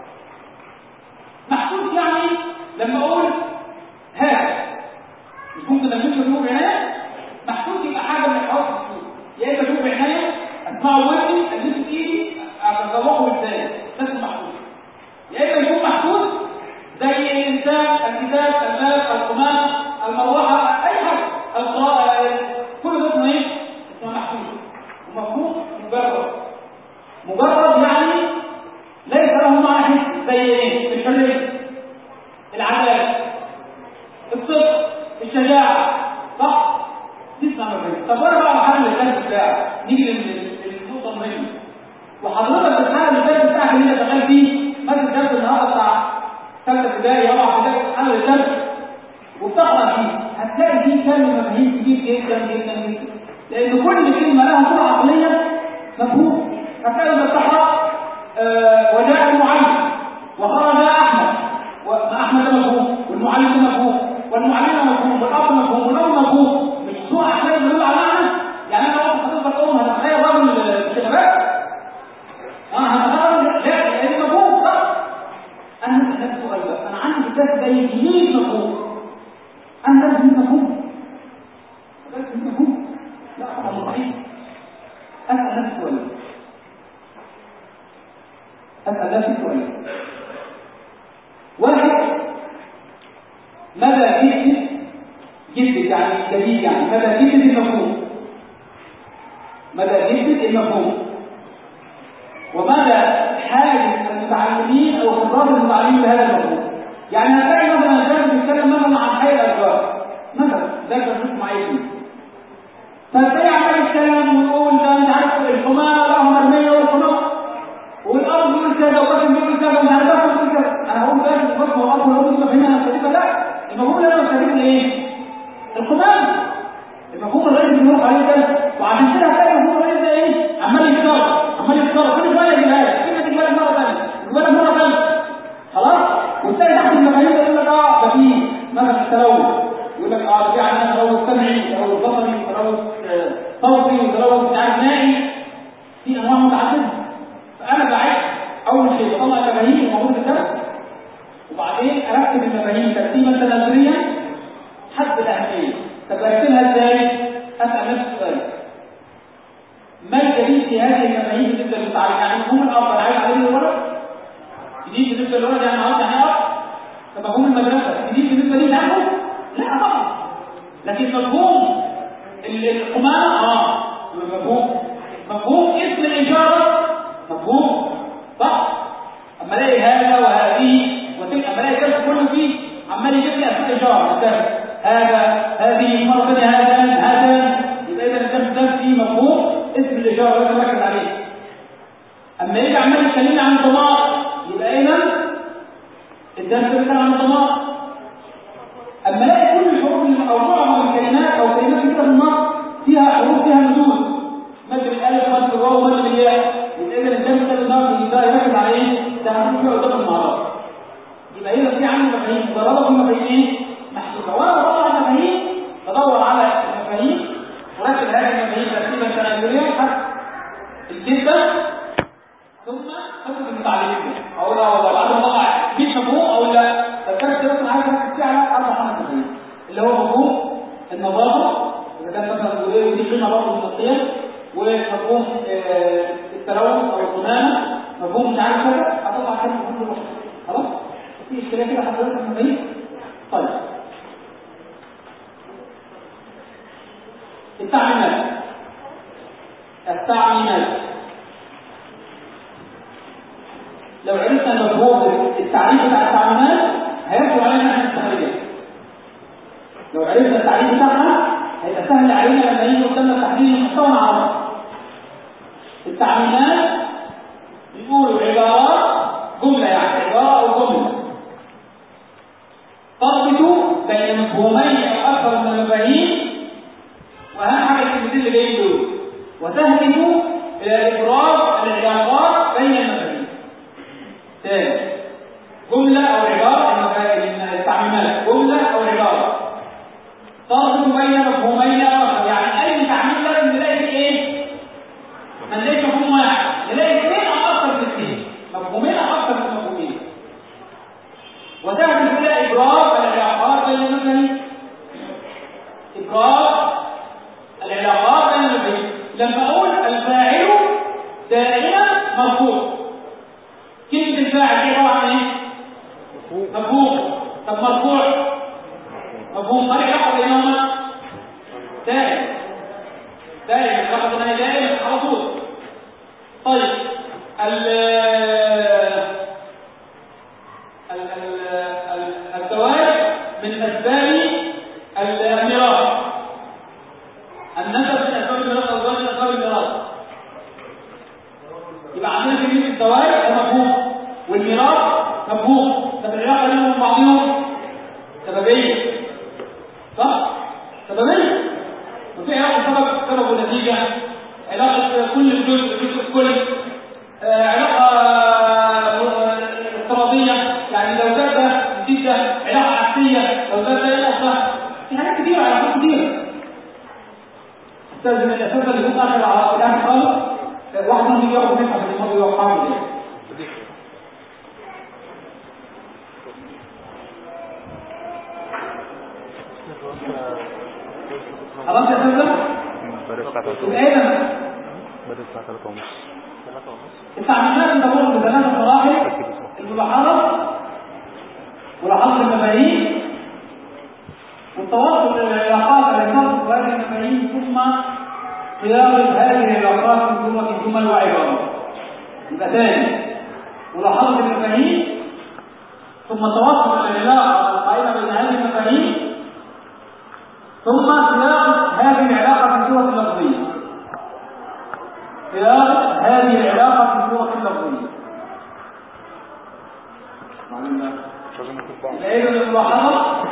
محدود يعني لما اقول هذا مش ممكن اجيب له نور عنايه محدود يبقى حاجه من الحواس محدود يا اما نور عنايه اسمعه ودني البسه بايدي اتذوقه ازاي ده اسمه محدود يا اما يكون محدود زي الانسان الكتاب الباب القماش المروحه اي حاجه القراءه كل ده اسمه ايه؟ اسمه محدود ومفهوم مجرد مجرد يعني ليس له معنى حسي زي ايه؟ الحريه العداله الصدق الشجاعه صح؟ دي اسمها مفاهيم طب وانا بقى محل الكلام بتاعي نيجي للنقطه المهمه وحضرتك الحاله اللي فاتت بتاعك اللي انت شغال فيه مثلا الدرس النهارده بتاع ثالثه ابتدائي رابعه ابتدائي حل الدرس وبتقرا فيه هتلاقي فيه كم مفاهيم كتير جدا جدا جدا لان كل كلمه لها صوره عقليه مفهوم هتلاقي لما بتقرا آه وجاء المعلم وخرج احمد وما احمد ده مفهوم والمعلم ده مفهوم والمعلمه مفهوم والاب مفهوم والام مفهوم مش صوره عقليه بتدل على معنى يعني انا لو حضرتك ام هتتخيل راجل شباب اه هتتخيل لا لان مفهوم صح انا هسالك سؤال بقى انا عندي كتاب زي 100 مفهوم انا لازم مفهوم لازم مفهوم لا طبعا مستحيل اسال نفسي سؤال اسال نفسي سؤال واحد مدى جدة جدة يعني جديد يعني مدى جدة المفهوم مدى جدة المفهوم ومدى حاجة المتعلمين أو خبرات المتعلمين بهذا المفهوم يعني هتلاقي مثلا الشاب بيتكلم مثلا عن حي الأشجار مثلا ده كان معايا فيه فتلاقي عمال يتكلم ويقول ده مش عارف الحمامة له مرمية والحمامة والأرض بيقول كذا والراجل بيقول كذا ومش عارف بيقول كذا أنا هقول بقى الفرق والأرض والأرض دي مفهومة أنا مستفيدة لا المفهوم اللي أنا مستفيد إيه؟ الحمامة المفهوم الغير اللي بنروح عليه ده وعشان كده هتلاقي المفهوم الغير ده إيه؟ عمال يتكرر عمال يتكرر كل شوية يجيبها كلمة تجيبها مرة ثانية يجيبها مرة ثانية خلاص وتلاقي تحت المفاهيم ده يقول لك اه ده في مثلا التلوث يقول لك اه في عندنا تلوث سمعي تلوث بصري تلوث صوتي وتلوث مش عارف مائي في انواع متعدده فانا بعد اول شيء بطلع المفاهيم الموجوده في الدرس وبعدين ارتب المفاهيم ترتيبا تنازليا حسب الاهميه طب ارتبها ازاي؟ اسال نفسي سؤال ما الجديد في هذه المفاهيم بالنسبه للمتعلم يعني مفهوم الاب عايز عليه الولد جديد بالنسبه للولد يعني عاوز يعني اب طب مفهوم المدرسه جديد بالنسبه لي نحو لا طبعا لكن مفهوم القمامه اه مفهوم مفهوم اسم الاشاره مفهوم صح اما الاقي هذا وهذه وتلك اما الاقي الدرس كله فيه عمال يجيب لي اسماء اشاره الدرس هذا هذه مره ثانيه هذا هذا يبقى اذا الدرس ده فيه مفهوم اسم الاشاره لازم اركز عليه اما يجي عمال يكلمني عن الضمائر يبقى اذا الدرس بيتكلم عن الضمائر اما الاقي كل الحروف او معظم الكلمات او كلمات كده في النص فيها حروف فيها مدود مد الالف مد الواو مد الياء يبقى اذا الدرس ده النص ده يركز على ايه؟ ده هنقول فيه قدام المعرض يبقى اذا في عندي مفاهيم مجرده في مفاهيم ايه؟ محسوبه وانا بدور على المفاهيم بدور على المفاهيم وركز هذه المفاهيم ترتيبا تنازليا حتى الجده ثم حكم المتعلمين اقول اه والله بعد ما طلع في مفهوم اقول لا الدرس ده انا عايز اركز فيه على اربع خمس مفاهيم اللي هو مفهوم النظافه اذا كان مثلا ودي قيمه برضه من القيم ومفهوم التلوث او القمامه مفهوم مش عارف كذا هطلع كام مفهوم لوحده خلاص في اشكاليه كده حضرتك مفاهيم طيب التعميمات التعميمات لو عرفنا مفهوم التعريف بتاع التعميمات هيبدو علينا احنا التحرير لو عرفنا التعريف بتاعها هيبقى سهل علينا لما يجي قدامنا التحليل المحتوى عرض التعميمات بيقولوا عبارات جملة يعني عبارة أو جملة تربط بين مفهومين أو أكثر من المفاهيم وأهم حاجة الكلمتين اللي جايين دول وتهدف إلى إبراز العلاقات بين المفاهيم ثاني جملة أو عبارة التعميمات جملة أو عبارة تربط بين مفهومين أو أكثر يعني أي تعميم لازم نلاقي فيه إيه؟ ما نلاقيش مفهوم واحد نلاقي اثنين أو أكثر من اثنين مفهومين أو أكثر من مفهومين وتهدف إلى إبراز العلاقات بين المفاهيم إبراز العلاقات بين المفاهيم لما أقول الفاعل دائما مرفوع كلمة الفاعل دي عبارة عن إيه؟ مفهوم طب مرفوع مفهوم ما العلاقة بينهما؟ دائما دائما العلاقة بينهما دائما على طول طيب ال الزواج من أسباب الميراث النسب من أسباب الميراث أو الزواج من أسباب الميراث يبقى عندنا كلمة الزواج ده مفهوم والميراث مفهوم طب العلاقة بينهم بعضهم سببية صح؟ سببية وفي علاقة سبب سبب ونتيجة علاقة كل جزء جزء الكل آه علاقة افتراضية يعني لو زاد ده يزيد ده علاقة عكسية لو زاد ده ينقص ده في حاجات كتيرة علاقات كتيرة استاذ من الاساس اللي كنت اخر على الاخر خالص واحد منهم ياخد منها في الماضي ويوقعه ده خلاص يا استاذ الايه بدأت الساعة 3 ونص التعميمات تمر بثلاث مراحل الملاحظة ملاحظة المفاهيم والتواصل للعلاقات التي تربط هذه المفاهيم ثم صياغة هذه العلاقات من جملة جمل وعبارات يبقى ثاني ملاحظة المفاهيم ثم توصل العلاقة القائمة بين هذه المفاهيم ثم صياغة هذه العلاقة في صورة لفظية صياغة هذه العلاقة في صورة لفظية العلم الملاحظة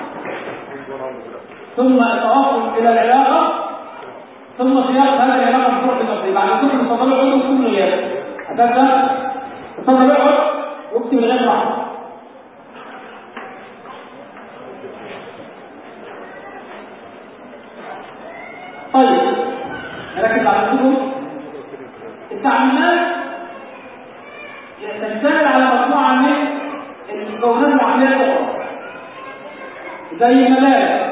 ثم التوصل إلى العلاقة ثم صياغة هذه العلاقة في صورة لفظية بعد كل تفضلوا عضو كل غياب هكذا تفضل اقعد واكتب الغياب واحد طيب نركز على الكتب التعليمات تشتمل على مجموعة من المكونات العقلية الأخرى زي الملابس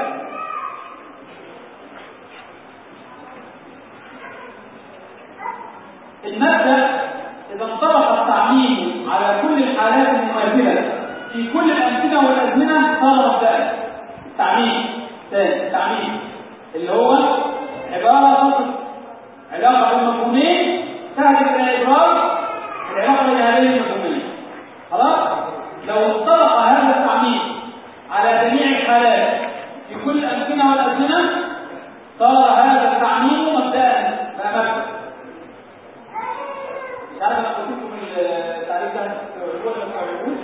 المبدأ إذا انطبق التعليم على كل الحالات المماثلة في كل الأمثلة والأزمنة صار مبدأ التعليم ثاني التعليم اللي هو عبارة تصف علاقة بين مفهومين تهدف إلى إبراز العلاقة بين هذين المفهومين خلاص لو انطبق هذا التعميم على جميع الحالات في كل الأمكنة والأزمنة صار هذا التعميم مبدأ لا مبدأ مش عارف انا قلت لكم التعريف ده هو اللي ما تعرفوش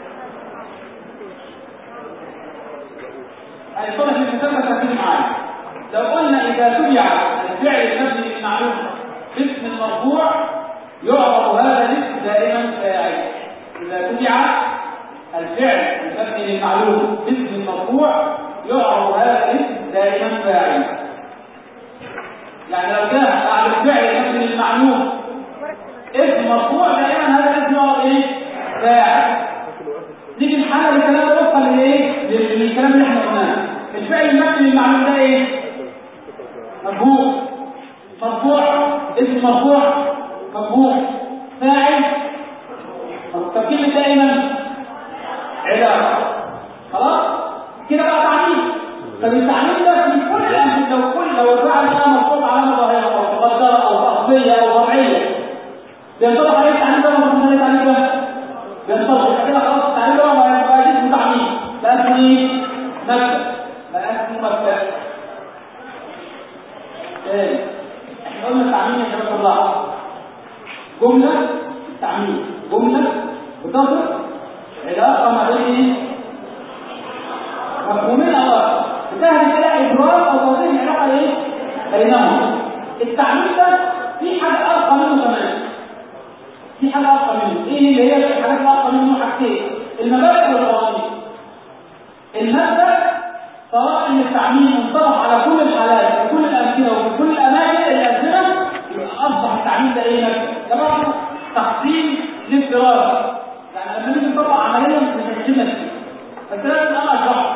هيصلح المسمى تركيز معايا لو قلنا اذا تبع الفعل المبني للمعلوم باسم المرفوع يعرف هذا الاسم دائما فاعل اذا تبع الفعل المبني للمعلوم باسم المرفوع يعرف هذا الاسم دائما فاعل يعني لو جاء بعد الفعل المبني للمعلوم اسم مرفوع دائما هذا الاسم يعرف ايه فاعل نيجي نحلل الكلام ده وفقا لايه للكلام اللي احنا قلناه الفعل المبني للمعلوم ده ايه مرفوع مرفوع اسم مرفوع مفهوم فاعل طب كلمه دائما علاقه خلاص كده بقى تعميم طب التعميم ده في كل الامثله لو كل لو الفعل ده مرفوع علامه ظاهره او مقدره او اصليه او فرعيه بينطبق عليه التعليم ده ولا مش التعليم ده بينطبق يبقى كده خلاص التعليم ده ما يبقاش اسمه تعليم لا اسمه ايه مبدا لا اسمه مبدا تاني احنا قلنا التعليم يا شباب الله جملة تعميم جملة بتصف علاقة ما بين مفهومين أو أكثر بتهدف إلى إبراز أو توضيح العلاقة إيه؟ بينهم التعميم ده في حاجة أرقى منه كمان في حاجة أرقى منه إيه اللي هي الحاجات الأرقى منه حاجتين المبادئ والقوانين المبدأ سواء ان التعميم منطبق على كل الحالات وكل الامثله وفي كل الاماكن الامثله يبقى اصبح التعميم ده ايه مبدا ده برضه تقسيم للدراسه يعني لما نيجي نطبق عمليا مش هنشيلها فيه بس لازم انا اشرحها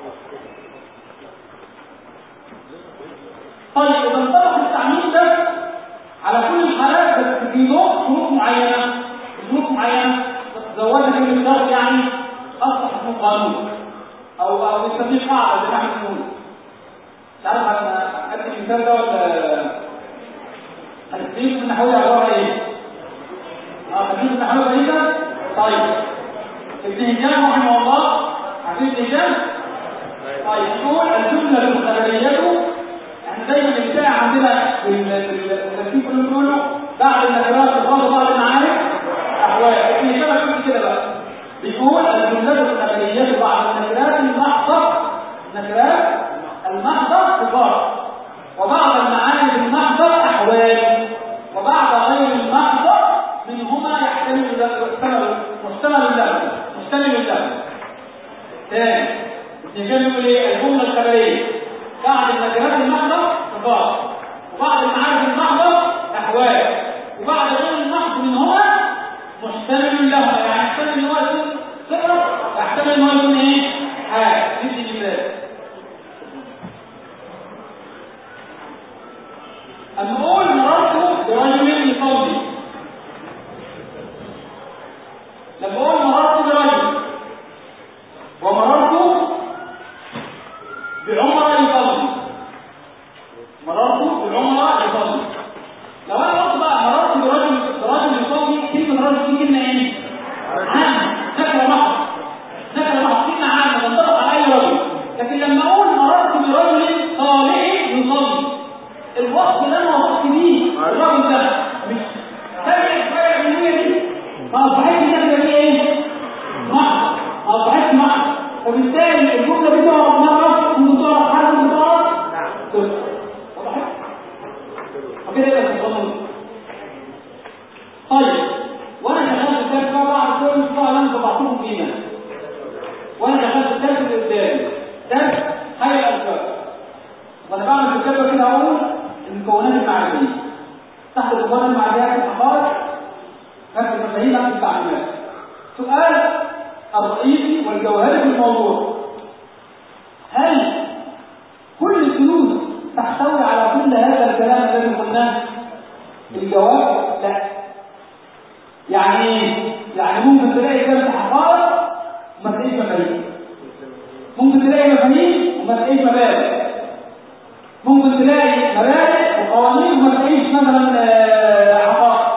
طيب اذا انطبق التعميم ده على كل الحالات بس في ضوء شروط معينه ظروف معينه زودنا كلمه ضغط يعني اصبح اسمه قانون او او بنسميه قاعده زي ما احنا بنقول مش عارف انا ادي المثال ده ولا هتديه من نحوه عباره ايه؟ اه هتديه من نحوه بعيده طيب ابن هشام رحمه الله عارفين ابن هشام؟ طيب يقول الجمله الخبريه احنا دايما الشائع عندنا في المدرسين كلهم بيقولوا بعد النكرات تفاضل بعض المعارف احوال ابن هشام بيقول كده بقى بيقول الجملة الخبرية بعد النكرات المحضة النكرات المحضة صفات وبعض المعاني المحضة أحوال وبعض غير المحضة منهما يحتمل محتمل محتمل له محتمل له ثاني ابن جابر يقول ايه الجملة الخبرية بعد النكرات المحضة صفات وبعض المعاني المحضة أحوال وبعض غير المحض منهما محتمل له يعني يحتمل ان هو يكون صفر يحتمل ان هو يكون ايه حال ندي مثال اما اقول مررت برجل يصلي لما اقول مررت برجل ومررت بعمر يصلي مررت بعمر يصلي لو انا قلت بقى مررت برجل برجل يصلي كلمه رجل دي كلمه ايه؟ عام نكره محض نكره محض كلمه عامه تنطبق على اي رجل لكن لما اقول مررت برجل صالح يصلي الوصف اللي انا وصفت بيه الراجل ده مش فرق فرق النيه دي ما اصبحتش النكره دي ايه؟ محض ما اصبحتش محض فبالتالي الجمله دي تعرف مره ممكن تعرف حرف ممكن تعرف صفر وضحت؟ وكده يبقى التصنف طيب وانا شغال في الدرس بقى بعد كل اسبوع اللي انا طبعتهم فينا وانا شغال في الدرس اللي قدامي درس حي الافكار وانا بعمل في الجدول كده اقول المكونات المعرفيه تحت المكونات المعرفيه في الحقائق كانت المفاهيم عن التعليمات سؤال الرئيسي والجوهري في الموضوع هل كل الدروس تحتوي على كل هذا الكلام الذي قلناه الجواب لا يعني ايه يعني ممكن تلاقي كلام حقائق وما تلاقيش مفاهيم ممكن تلاقي مفاهيم وما تلاقيش مبادئ ممكن تلاقي مبادئ وقوانين وما تلاقيش مثلا حقائق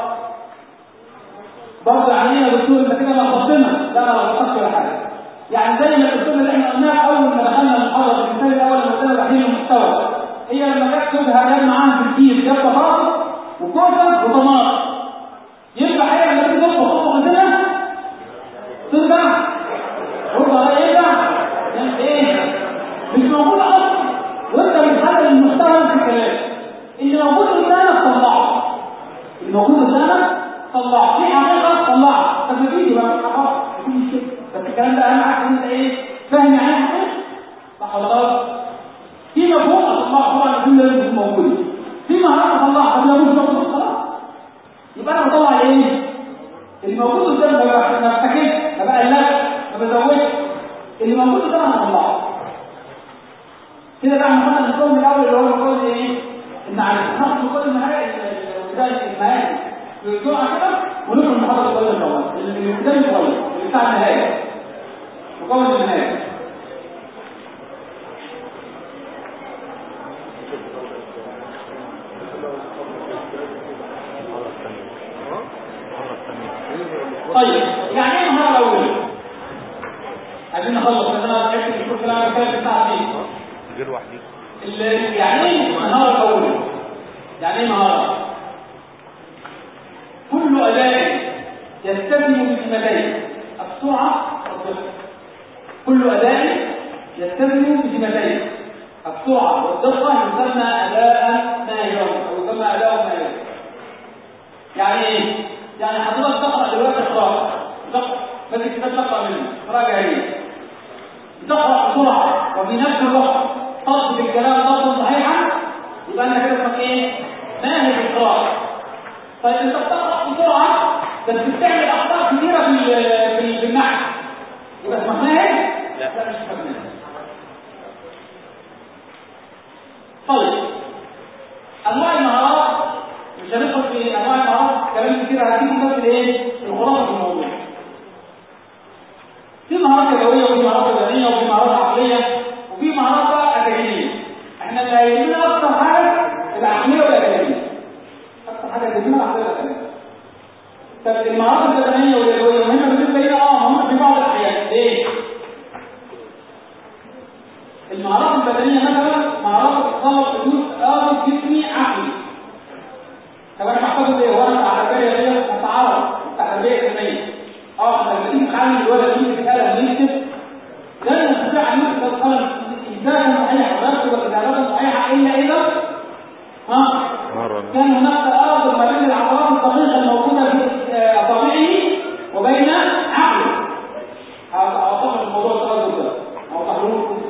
برضه يعني ايه يا دكتور انت كده لخبطنا لا ما لخبطتش ولا حاجه يعني زي ما الدكتور اللي احنا قلناها اول ما دخلنا المحاضره في المثال الاول لما قلنا تحليل المحتوى هي لما جت تجهر جاب معاها في الكيس جاب بطاطس وكوسه وطماطم ينفع هي لما تيجي تطبخ تطبخ كده ترجع ربع يرجع ايه مش موجود اصلا وانت بتحلل المحتوى في الكلام اللي موجود قدامك طلعه اللي موجود قدامك طلعه في حقيقه طلعها طب ما تيجي بقى حقيقه مفيش كده بس الكلام ده اهم حاجه ان انت ايه فاهم يعني ايه حقيقه صح ولا غلط في مفهوم اطلعه طبعا كل لازم يكون موجود في مهارات اطلعها طب لو مش موجود خلاص يبقى انا بطلع ايه اللي موجود قدامي ما بفتكرش ما بقلقش ما بزودش اللي موجود قدامي انا بطلعه كده بقى محمد القول الاول اللي هو القول ايه المعرفه ناخد كل المهارات بدايه المهارات بسرعه كده وندخل المحاضره الصغيره الاول اللي قدامي صغير اللي بتاع النهايه مقاومه النهايه طيب يعني ايه المهاره الاولى عايزين نخلص لان انا تعبت في الكورس اللي انا بتكلم الساعه دي غير وحدي اللي- يعني ايه المهاره الاولى يعني ايه مهاره كل يلتزم بسمتين السرعة والدقة كل أداء يلتزم بسمتين السرعة والدقة يسمى أداء ماهرا أو يسمى أداء ماهرا يعني إيه؟ يعني حضرتك تقرأ دلوقتي قراءة تقرأ بس كتاب تقرأ منه قراءة جاهلية تقرأ بسرعة وفي نفس الوقت تصف الكلام ضبطا صحيحا يبقى أنت كده اسمك إيه؟ ماهر في القراءة طيب أنت بتقرأ بسرعة بس بتعمل أخطاء كثيرة في في في النحو يبقى اسمك ماهر؟ لا مش اسمك ماهر طيب انواع المهارات مش هندخل في انواع المهارات كلام كتير هتيجي بس الايه الخلاصه في الموضوع في مهارات يدويه وفي مهارات بدنيه وفي مهارات عقليه وفي مهارات بقى اكاديميه احنا اللي هيهمنا اكتر حاجه العقليه والاكاديميه اكتر حاجه تهمنا العقليه والاكاديميه طب المهارات البدنيه واليدويه مهمه بالنسبه لنا اه مهمه في بعض الاحيان ليه؟ المهارات البدنيه مثلا مهارات اتصال حدود ارض جسمي عقلي طب انا محتاج ايه هو انا على بالي غير اتعرض التعبير الفنيه اه لما تيجي تعلم الولد يمسك قلم يكتب لا يستطيع ان يكتب القلم انتاجا صحيحا ويكتب كتابه صحيحه الا اذا ها كان هناك تآزر ما بين العضلات الدقيقه الموجوده في اصابعه وبين عقله هذا اعتقد الموضوع التآزر ده او تحليل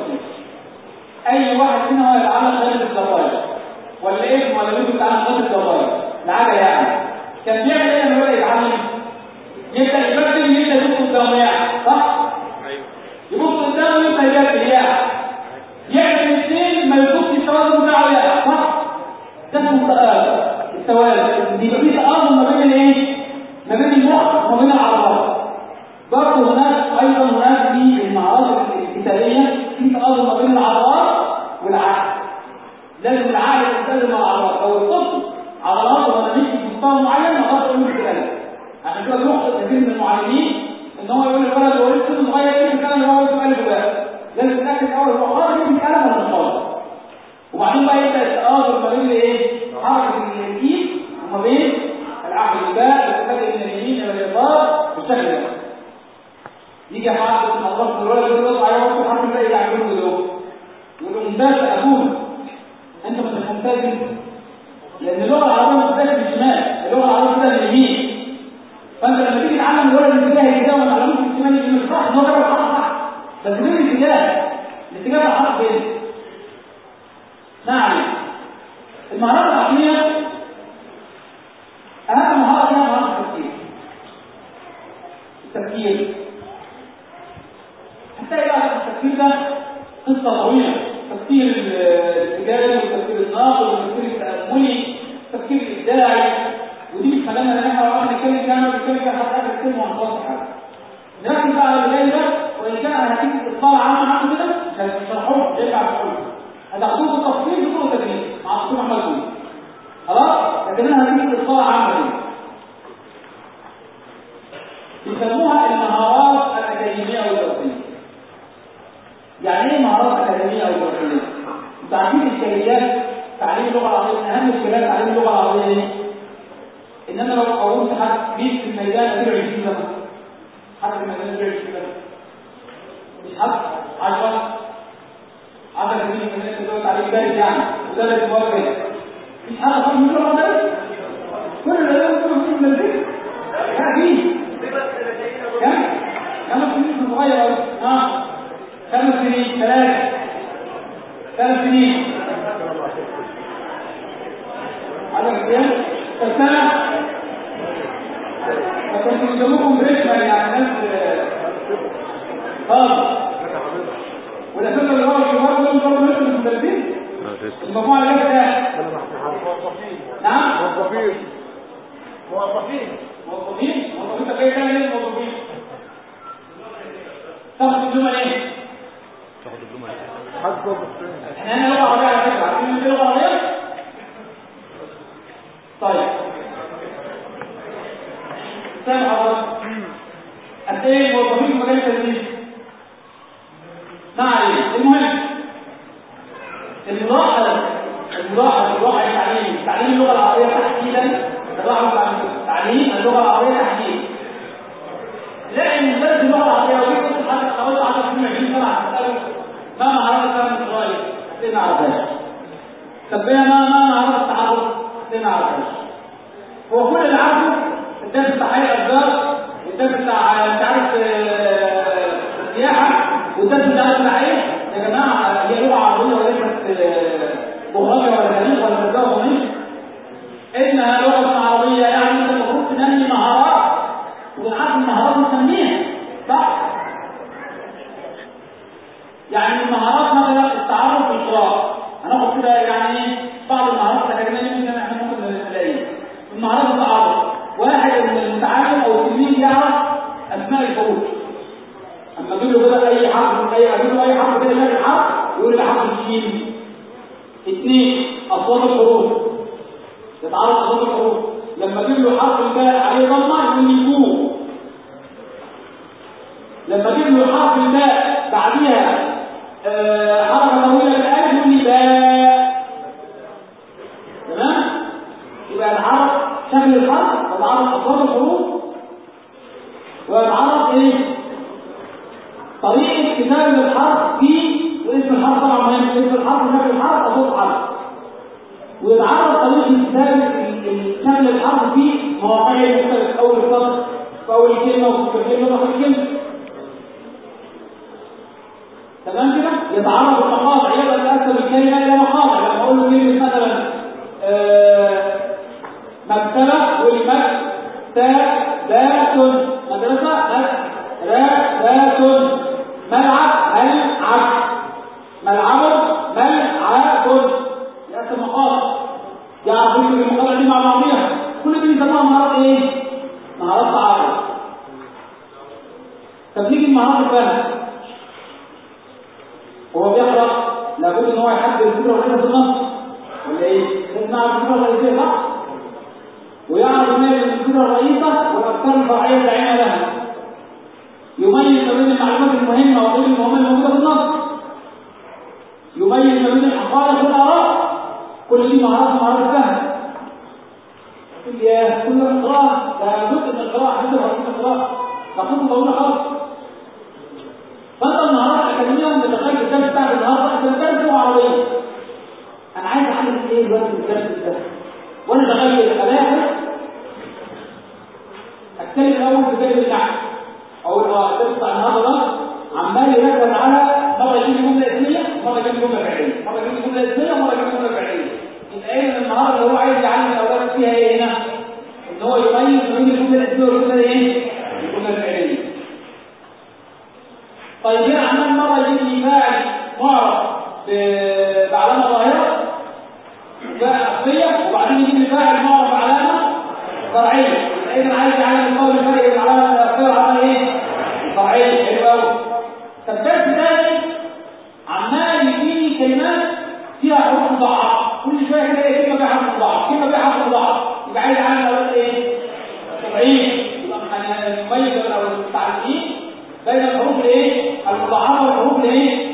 اي واحد فينا هو يتعلم غير الزوايا ولا ابن ولا بنت يتعلم غير الزوايا العاده يعني كان بيعمل ايه لما بدا يتعلم يبدا يبدل يبدا يبص قدامه صح ايوه يبص قدامه يبدا يبدل يا يعمل الاثنين ما يبص التوازن بتاعه يا صح ده اسمه التوازن يبقى في تآزر ما بين الايه ما بين المخ وما بين العضلات برضه هناك ايضا هناك في المعارض الكتابيه في تآزر ما بين العضلات والعقل لازم العقل يتأزم مع العضلات لو الطفل عضلاته ما مشيت في مستوى معين ما اقدرش اقول كده عشان كده بيخطئ كثير من المعلمين ان هو يقول للولد هو لسه صغير ايه الكلام اللي هو يكتب الف باء لازم يتاكد الاول هو خالص يكتب كلام ولا مش خالص وبعدين بقى يبدا التآزر ما بين الايه حركه الايد وما بين العقل الباء يتحدث من اليمين الى اليسار بالشكل ده يجي حد من الله الولد يقول على وقت حرف الباء يعملوا له والممتاز اقول انت مش ممتاز لان اللغه العربيه ممتاز بالشمال اللغه العربيه كده باليمين فانت لما تيجي تعلم الولد الاتجاه الاتجاه وما تعلموش الشمال يبقى مش صح ان هو بيعمل حرف صح بس فين الاتجاه؟ الاتجاه ده حرف فين؟ ما علينا المهارات العقليه اهم مهاره فيها مهاره التفكير التفكير هتلاقي بقى التفكير ده قصه طويله التفكير التجاري والتفكير الناقد والتفكير التأملي التفكير الإبداعي ودي مش كلامنا اللي احنا وقت نتكلم فيها ونتكلم فيها حتى آخر الكلمة وهنخلص حاجة. نركز بقى على البداية ده وإن كان هتيجي إطلاع عام عنه كده مش هتشرحوه مش هينفع تقوله. هتاخدوه بالتفصيل في طرق تدريس مع الدكتور محمد جوي. خلاص؟ لكن أنا هديك إطلاع عام كده. بيسموها المهارات الأكاديمية والدراسية. يعني ايه مهارات اكاديميه او دراسيه انتوا عارفين الاشكاليات تعليم اللغه العربيه من اهم اشكاليات تعليم اللغه العربيه ايه ان انا لو قومت حد 100 في الميدان اديله 20 سنه حد في الميدان اديله 20 سنه مش حد 10 10 سنين في الناس اللي عليه بارد يعني مدرس موجه مش حد خالص من اللغه العربيه كل اللي يقولوا كلهم في المدرسه لا في كم كم سنين صغير ها خمس سنين ثلاثة ثلاث سنين عدد أيام فالسنة فكنتوا يسموكم بريشمان يعني ناس خالص والأسئلة اللي هو الكبار دول برضه لسه مش مدرسين المجموعة اللي جت موظفين نعم موظفين موظفين موظفين موظفين طب ايه تاني ليه موظفين تاخد الجمل ايه؟ تاخد الجمل حد موظفين احنا هنا لغه عربيه على فكره عارفين ان دي لغه عربيه طيب سامع حضرتك قد ايه موظفين في مجال التدريس ما عليه المهم الملاحظ الملاحظ الملاحظ التعليم تعليم اللغه العربيه تحديدا الملاحظ تعليم اللغه العربيه تحديدا ليه ما عرفهاش طب ما ما ما عرف التعرف ليه ما عرفهاش هو كل اللي عارفه الدرس بتاع حي الاشجار والدرس بتاع مش عارف آه، السياحه والدرس بتاع بتاع ايه يا جماعه هي لغه عربيه وليست آه، جغرافيا ولا تاريخ ولا تجاره ومش انها لغه عربيه يعني انت المفروض تنمي مهارات وتعرف المهارات وتنميها صح يعني المهارات مثلا التعرف بالقراءة هناخد كده يعني ايه بعض المهارات الأكاديمية اللي ممكن احنا ممكن نلاقيها المهارات التعرف واحد من المتعلم أو التلميذ يعرف أسماء الحروف أما أجيب له كده أي حرف من أي أجيب له أي حرف كده شكل حرف يقول لي حرف الشين اثنين أصوات الحروف يتعرف أصوات الحروف لما أجيب له حرف الباء عليه ضمة يقول لي كوف لما اجيب له حرف الباء بعديها آه، حركه طويله بالالف يقول لي باء تمام يبقى يتعرف شكل الحرف ويتعرف اصوات الحروف ويتعرف ايه طريقه كتابه الحرف في واسم الحرف طبعا مهم اسم الحرف وشكل الحرف وصوت الحرف ويتعرف طريقه كتابه ال- ال- شكل الحرف في مواقعه المختلفه في اول السطر في اول الكلمه وفي الكلمه وفي الكلمه تمام كده يتعرض المقاطع يبقى تقسم الكلمه الى مقاطع لما اقول له كلمه مثلا آه، مكتبه والمكتبات مدرسه مدرسات ملعب ملعب ملعب ملعب يقسم مقاطع يعرف يكتب المقاطع دي مع بعضيها كل دي بيسموها مهارات ايه؟ مهارات تعارف طب نيجي لمهارات الفهم هو بيقرا لابد ان هو يحدد الفكره الرئيسيه في النص ولا ايه؟ لازم يعرف الفكره الرئيسيه صح؟ ويعرف ما هي الفكره الرئيسه والافكار الفرعيه الداعمه لها يميز ما بين المعلومات المهمه وغير المهمه الموجوده في النص يميز ما بين الحقائق والاراء كل دي مهارات مهارات الفهم تقول يا كل القراءه ده جزء من القراءه حتى لو في القراءه مفهوم طويله خالص فانت النهارده الاكاديميه وانت شغال في الدرس بتاعك النهارده انت بتدرس لغه عربيه انا عايز اعلم ايه دلوقتي في الدرس ده وانا شغال في الاخر اتكلم الاول في كلمه النحو او الدرس بتاع النهارده ده عمال يركز على مره يجيب جمله اسميه مره يجيب جمله فعليه مره يجيب جمله اسميه مره يجيب جمله فعليه يبقى ايه النهارده اللي هو عايز يعلم الاولاد فيها ايه هنا ان هو يميز ما بين الجمله الاسميه والجمله ايه الجمله الفعليه طيب هنا عمال مرة يجيب لي فاعل معرف ب- بعلامة ظاهرة فاعل أصلية وبعدين يجيب لي فاعل معرف بعلامة فرعية إذا عايز يعلم القول الفرق بين العلامة الأصلية والعلامة إيه؟ الفرعية حلو أوي طب درس تاني عمال يديني كلمات فيها حروف مضاعفة كل شوية كده إيه كلمة فيها حرف مضاعف كلمة فيها حرف مضاعف يبقى عايز يعلم الأولاد إيه؟ طبيعيين يبقى هنميز أو التعريفين بين الحروف الايه المضاعفه والحروف الايه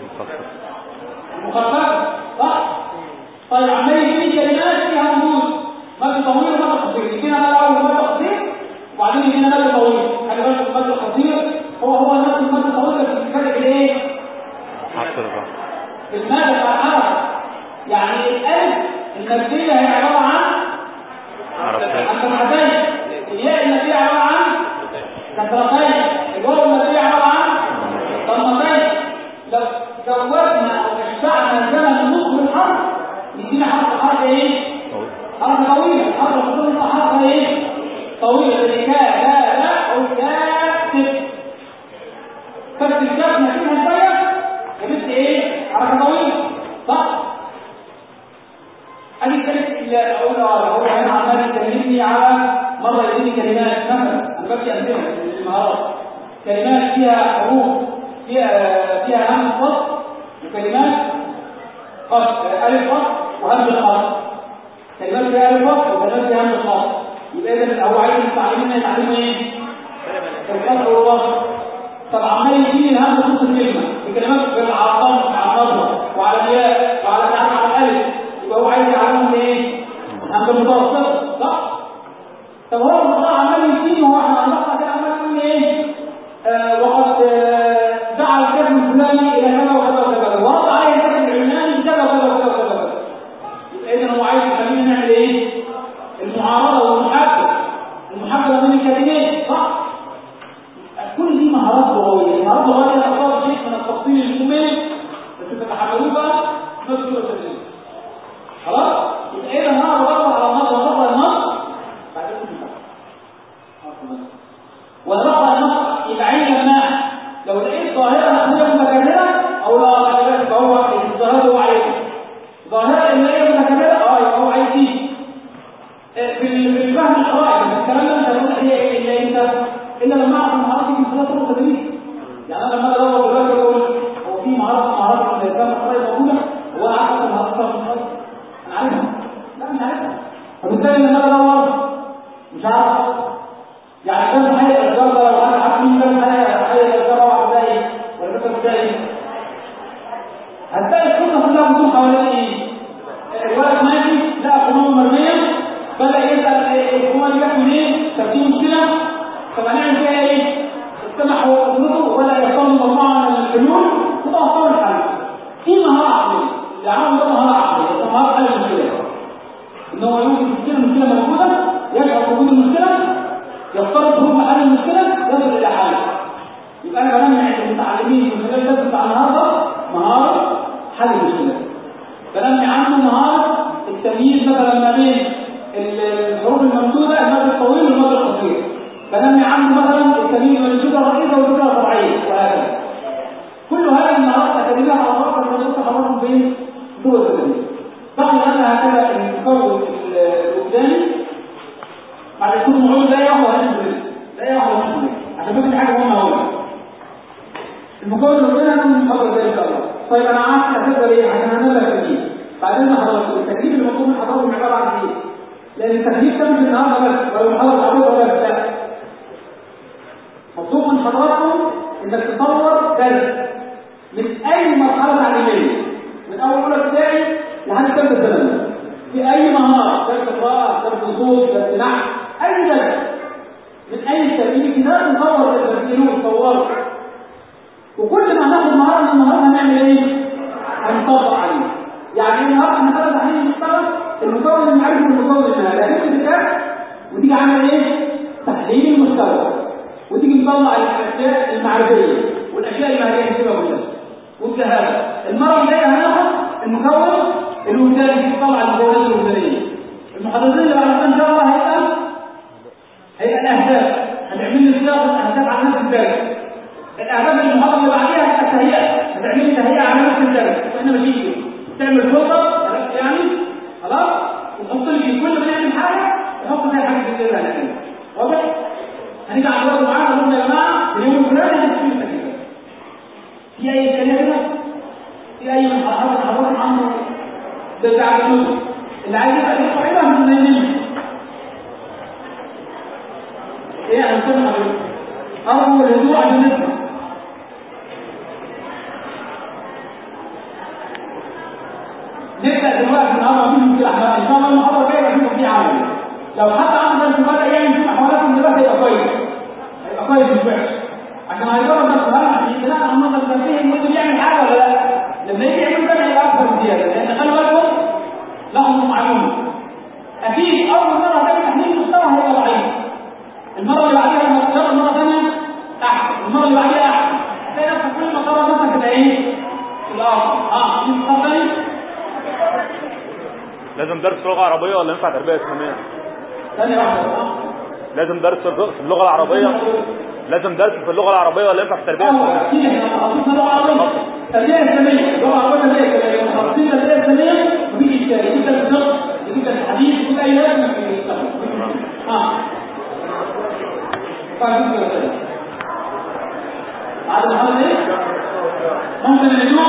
المخففه صح طيب عمال يجيب كلمات فيها وجود مد طويل ومد قصير يجينا بقى الاول مد قصير وبعدين يجينا مد طويل خلي بالك المد القصير هو هو نفس المد الطويل بس الفرق في الايه حرف الراء في المادة بتاع الحرف يعني الالف الماديه هي عباره عن حرفين عن فتحتين الياء الماديه عباره عن كسرتين الواو الماديه عباره عن ضمتين لو زودنا او اشبعنا زمن نصف الحرف يدينا حرف حرف ايه؟ حرف طويل حرف طويل حرف ايه؟ طويل زي كا لا لا او كاتب كتب الكاف نكتبها شويه جبت ايه؟ حركه طويله صح؟ ادي الكلمه اللي اقول هو هنا عمال يكلمني على مره يديني كلمات مثلا انا ببكي امثله للمهارات كلمات فيها حروف فيها فيها همز فصل وكلمات قص الف فصل وهمز خاص كلمات فيها الف فصل وكلمات فيها همز خاص يبقى اذا هو عايز يتعلمنا يتعلموا ايه؟ الفصل والوصل طب عمال يجيني الهمز في نص الكلمه بكلمات في العقام على النظره وعلى الياء وعلى العين على الالف يبقى هو عايز يعلمهم ايه؟ همز متوسط صح؟ طب هو المقطع عمال يجيني وهو احنا المقطع كده عمال يقول ايه؟ آه وقد آه، دعا الكاتب الفلاني الى كذا وكذا وكذا ورد عليه الكاتب العلماني ونرفع النص يبقى عين لماح لو لقيت ظاهرة نقلية متكررة أو لا خلي بالك يبقى هو الظاهرة هو عايز ظاهرة علمية متكررة اه يبقى هو عايز دي في ال- في الفهم القواعد بس الكلام ده مش هنقول هي ايه الا امتى الا لما اعرف المهارات دي من خلال طرق التدريب يعني انا لما ادور دلوقتي اقول هو في مهارات مهارات من الفهم القواعد موجوده هو انا عارف المهارات بتاعت القواعد انا عارفها لا مش عارفها فبالتالي لما ادور مش عارف يعني كان حي الأشجار ده لو أنا عارف مين كان حي حي الأشجار هو عبدالي ولا كتب بداية هتلاقي القصة كلها بتدور حوالين إيه؟ الولد ماشي لقى قلوبه مرمية بدأ يسأل الحكومة دي جت منين؟ طب دي مشكلة طب هنعمل فيها إيه؟ استمع هو قدرته وبدأ يختار مجموعة من الحلول وتوصل الحل في مهارة عقلية اللي عمل ده مهارة عقلية مهارة حل المشكلة ان هو يوجد مشكله مشكله موجوده يشعر بوجود المشكله يفترض خروج محل المشكله يصل الى حل يبقى انا بنمي عند المتعلمين من خلال الدرس بتاع النهارده مهاره حل المشكله بنمي عنه مهاره التمييز مثلا ما بين الحروف الممدوده المد الطويل والمد القصير بنمي عنه مثلا التمييز بين الجمله الرئيسه والجمله الفرعيه وهكذا كل هذه المهارات الاكاديميه على الواقع اللي انا حضرتهم فين؟ طرق التدريب بقي انا هكذا المكون القدامي بعد كل معول لا ياخذ هذه البريد لا ياخذ هذه البريد عشان بس حاجه مهمه قوي المكون القدامي انا من محاضره ده ان شاء الله طيب انا عارف اساسا ليه عشان هنبدا التكليف بعدين حضرتك التكليف اللي مطلوب من حضرتك عباره عن ايه؟ لان التكليف ده مش النهارده بس ولا المحاضره العربيه ولا بتاع مطلوب من حضراتكم انك تصور درس من اي مرحله تعليميه من اول اولى ابتدائي لحد ثالثه ثانوي في اي مهاره درس قراءه درس صوت درس نحو اي درس من اي تربيه كتاب نصور التسجيلون نصوره وكل ما هناخد مهاره من المهارات هنعمل ايه؟ هنطبق عليه يعني ايه النهارده هنخلص تحليل المستوى المكون المعرفي والمكون المهاري هتكتب الكتاب وتيجي عامل ايه؟ تحليل المستوى وتيجي مطلع الاشياء المعرفيه والاشياء المهاريه اللي فيها كلها والجهاز المره الجايه هناخد المكون الوجداني في طبع المكونات الوجدانيه المحاضرتين اللي بعد كده ان شاء الله هيبقى هيبقى الاهداف هتعمل لي صياغه الاهداف على نفس الدرس الاهداف المحاضره اللي بعديها هتبقى التهيئه هتعمل لي تهيئه على نفس الدرس واحنا ماشيين كده تعمل خطه عرفت يعني خلاص وتحط لي في كل ما نعمل حاجه تحط فيها حاجه في الليل هنعملها واضح؟ هنيجي على الوقت معانا نقول يا جماعه في اليوم الفلاني هنكتب التكليف في اي اشكاليه هنا في اي من حضرتك حضرتك عنه بتاع الفلوس اللي عايز يبقى ليه قاعده مش منين ايه هنسمع اول الهدوء عشان نسمع نبدا دلوقتي النهارده مفيش مشكله احنا ان شاء الله المحاضره الجايه يبقى في عمل لو حد عنده درس بدا يعمل في محاولات دلوقتي هيبقى كويس هيبقى كويس مش وحش عشان هيجرب نفسه هل عشان لا انا النظر الفلسفي ممكن يعمل حاجه ولا لا لما يجي يعمل ده هيبقى اكبر زياده لان خلي بالكم لاحظوا معلومه اكيد اول مره هتعمل تحليل مستوى هيبقى ضعيف المره اللي بعديها لما تجرب مره ثانيه احسن المره اللي بعديها احسن هتلاقي نفسك كل ما ترى نفسك تبقى ايه؟ تبقى افضل اه في مستوى ثاني لازم درس لغة عربية ولا ينفع تربية إسلامية؟ ثانيه واحده اه لازم درس في اللغة العربية لازم درس في اللغة العربية ولا ينفع في التربية اول الإسلامية؟ اكيد احنا خصصنا لغه عربيه تربيه اسلاميه لغه عربيه تربيه اسلاميه لما خصصنا تربيه اسلاميه مفيش اشكال يجيب لك الفقه يجيب لك الحديث يجيب اي لازمه في الاسلام اه فاهم كده بعد المحاضره ايه ممكن الهدوء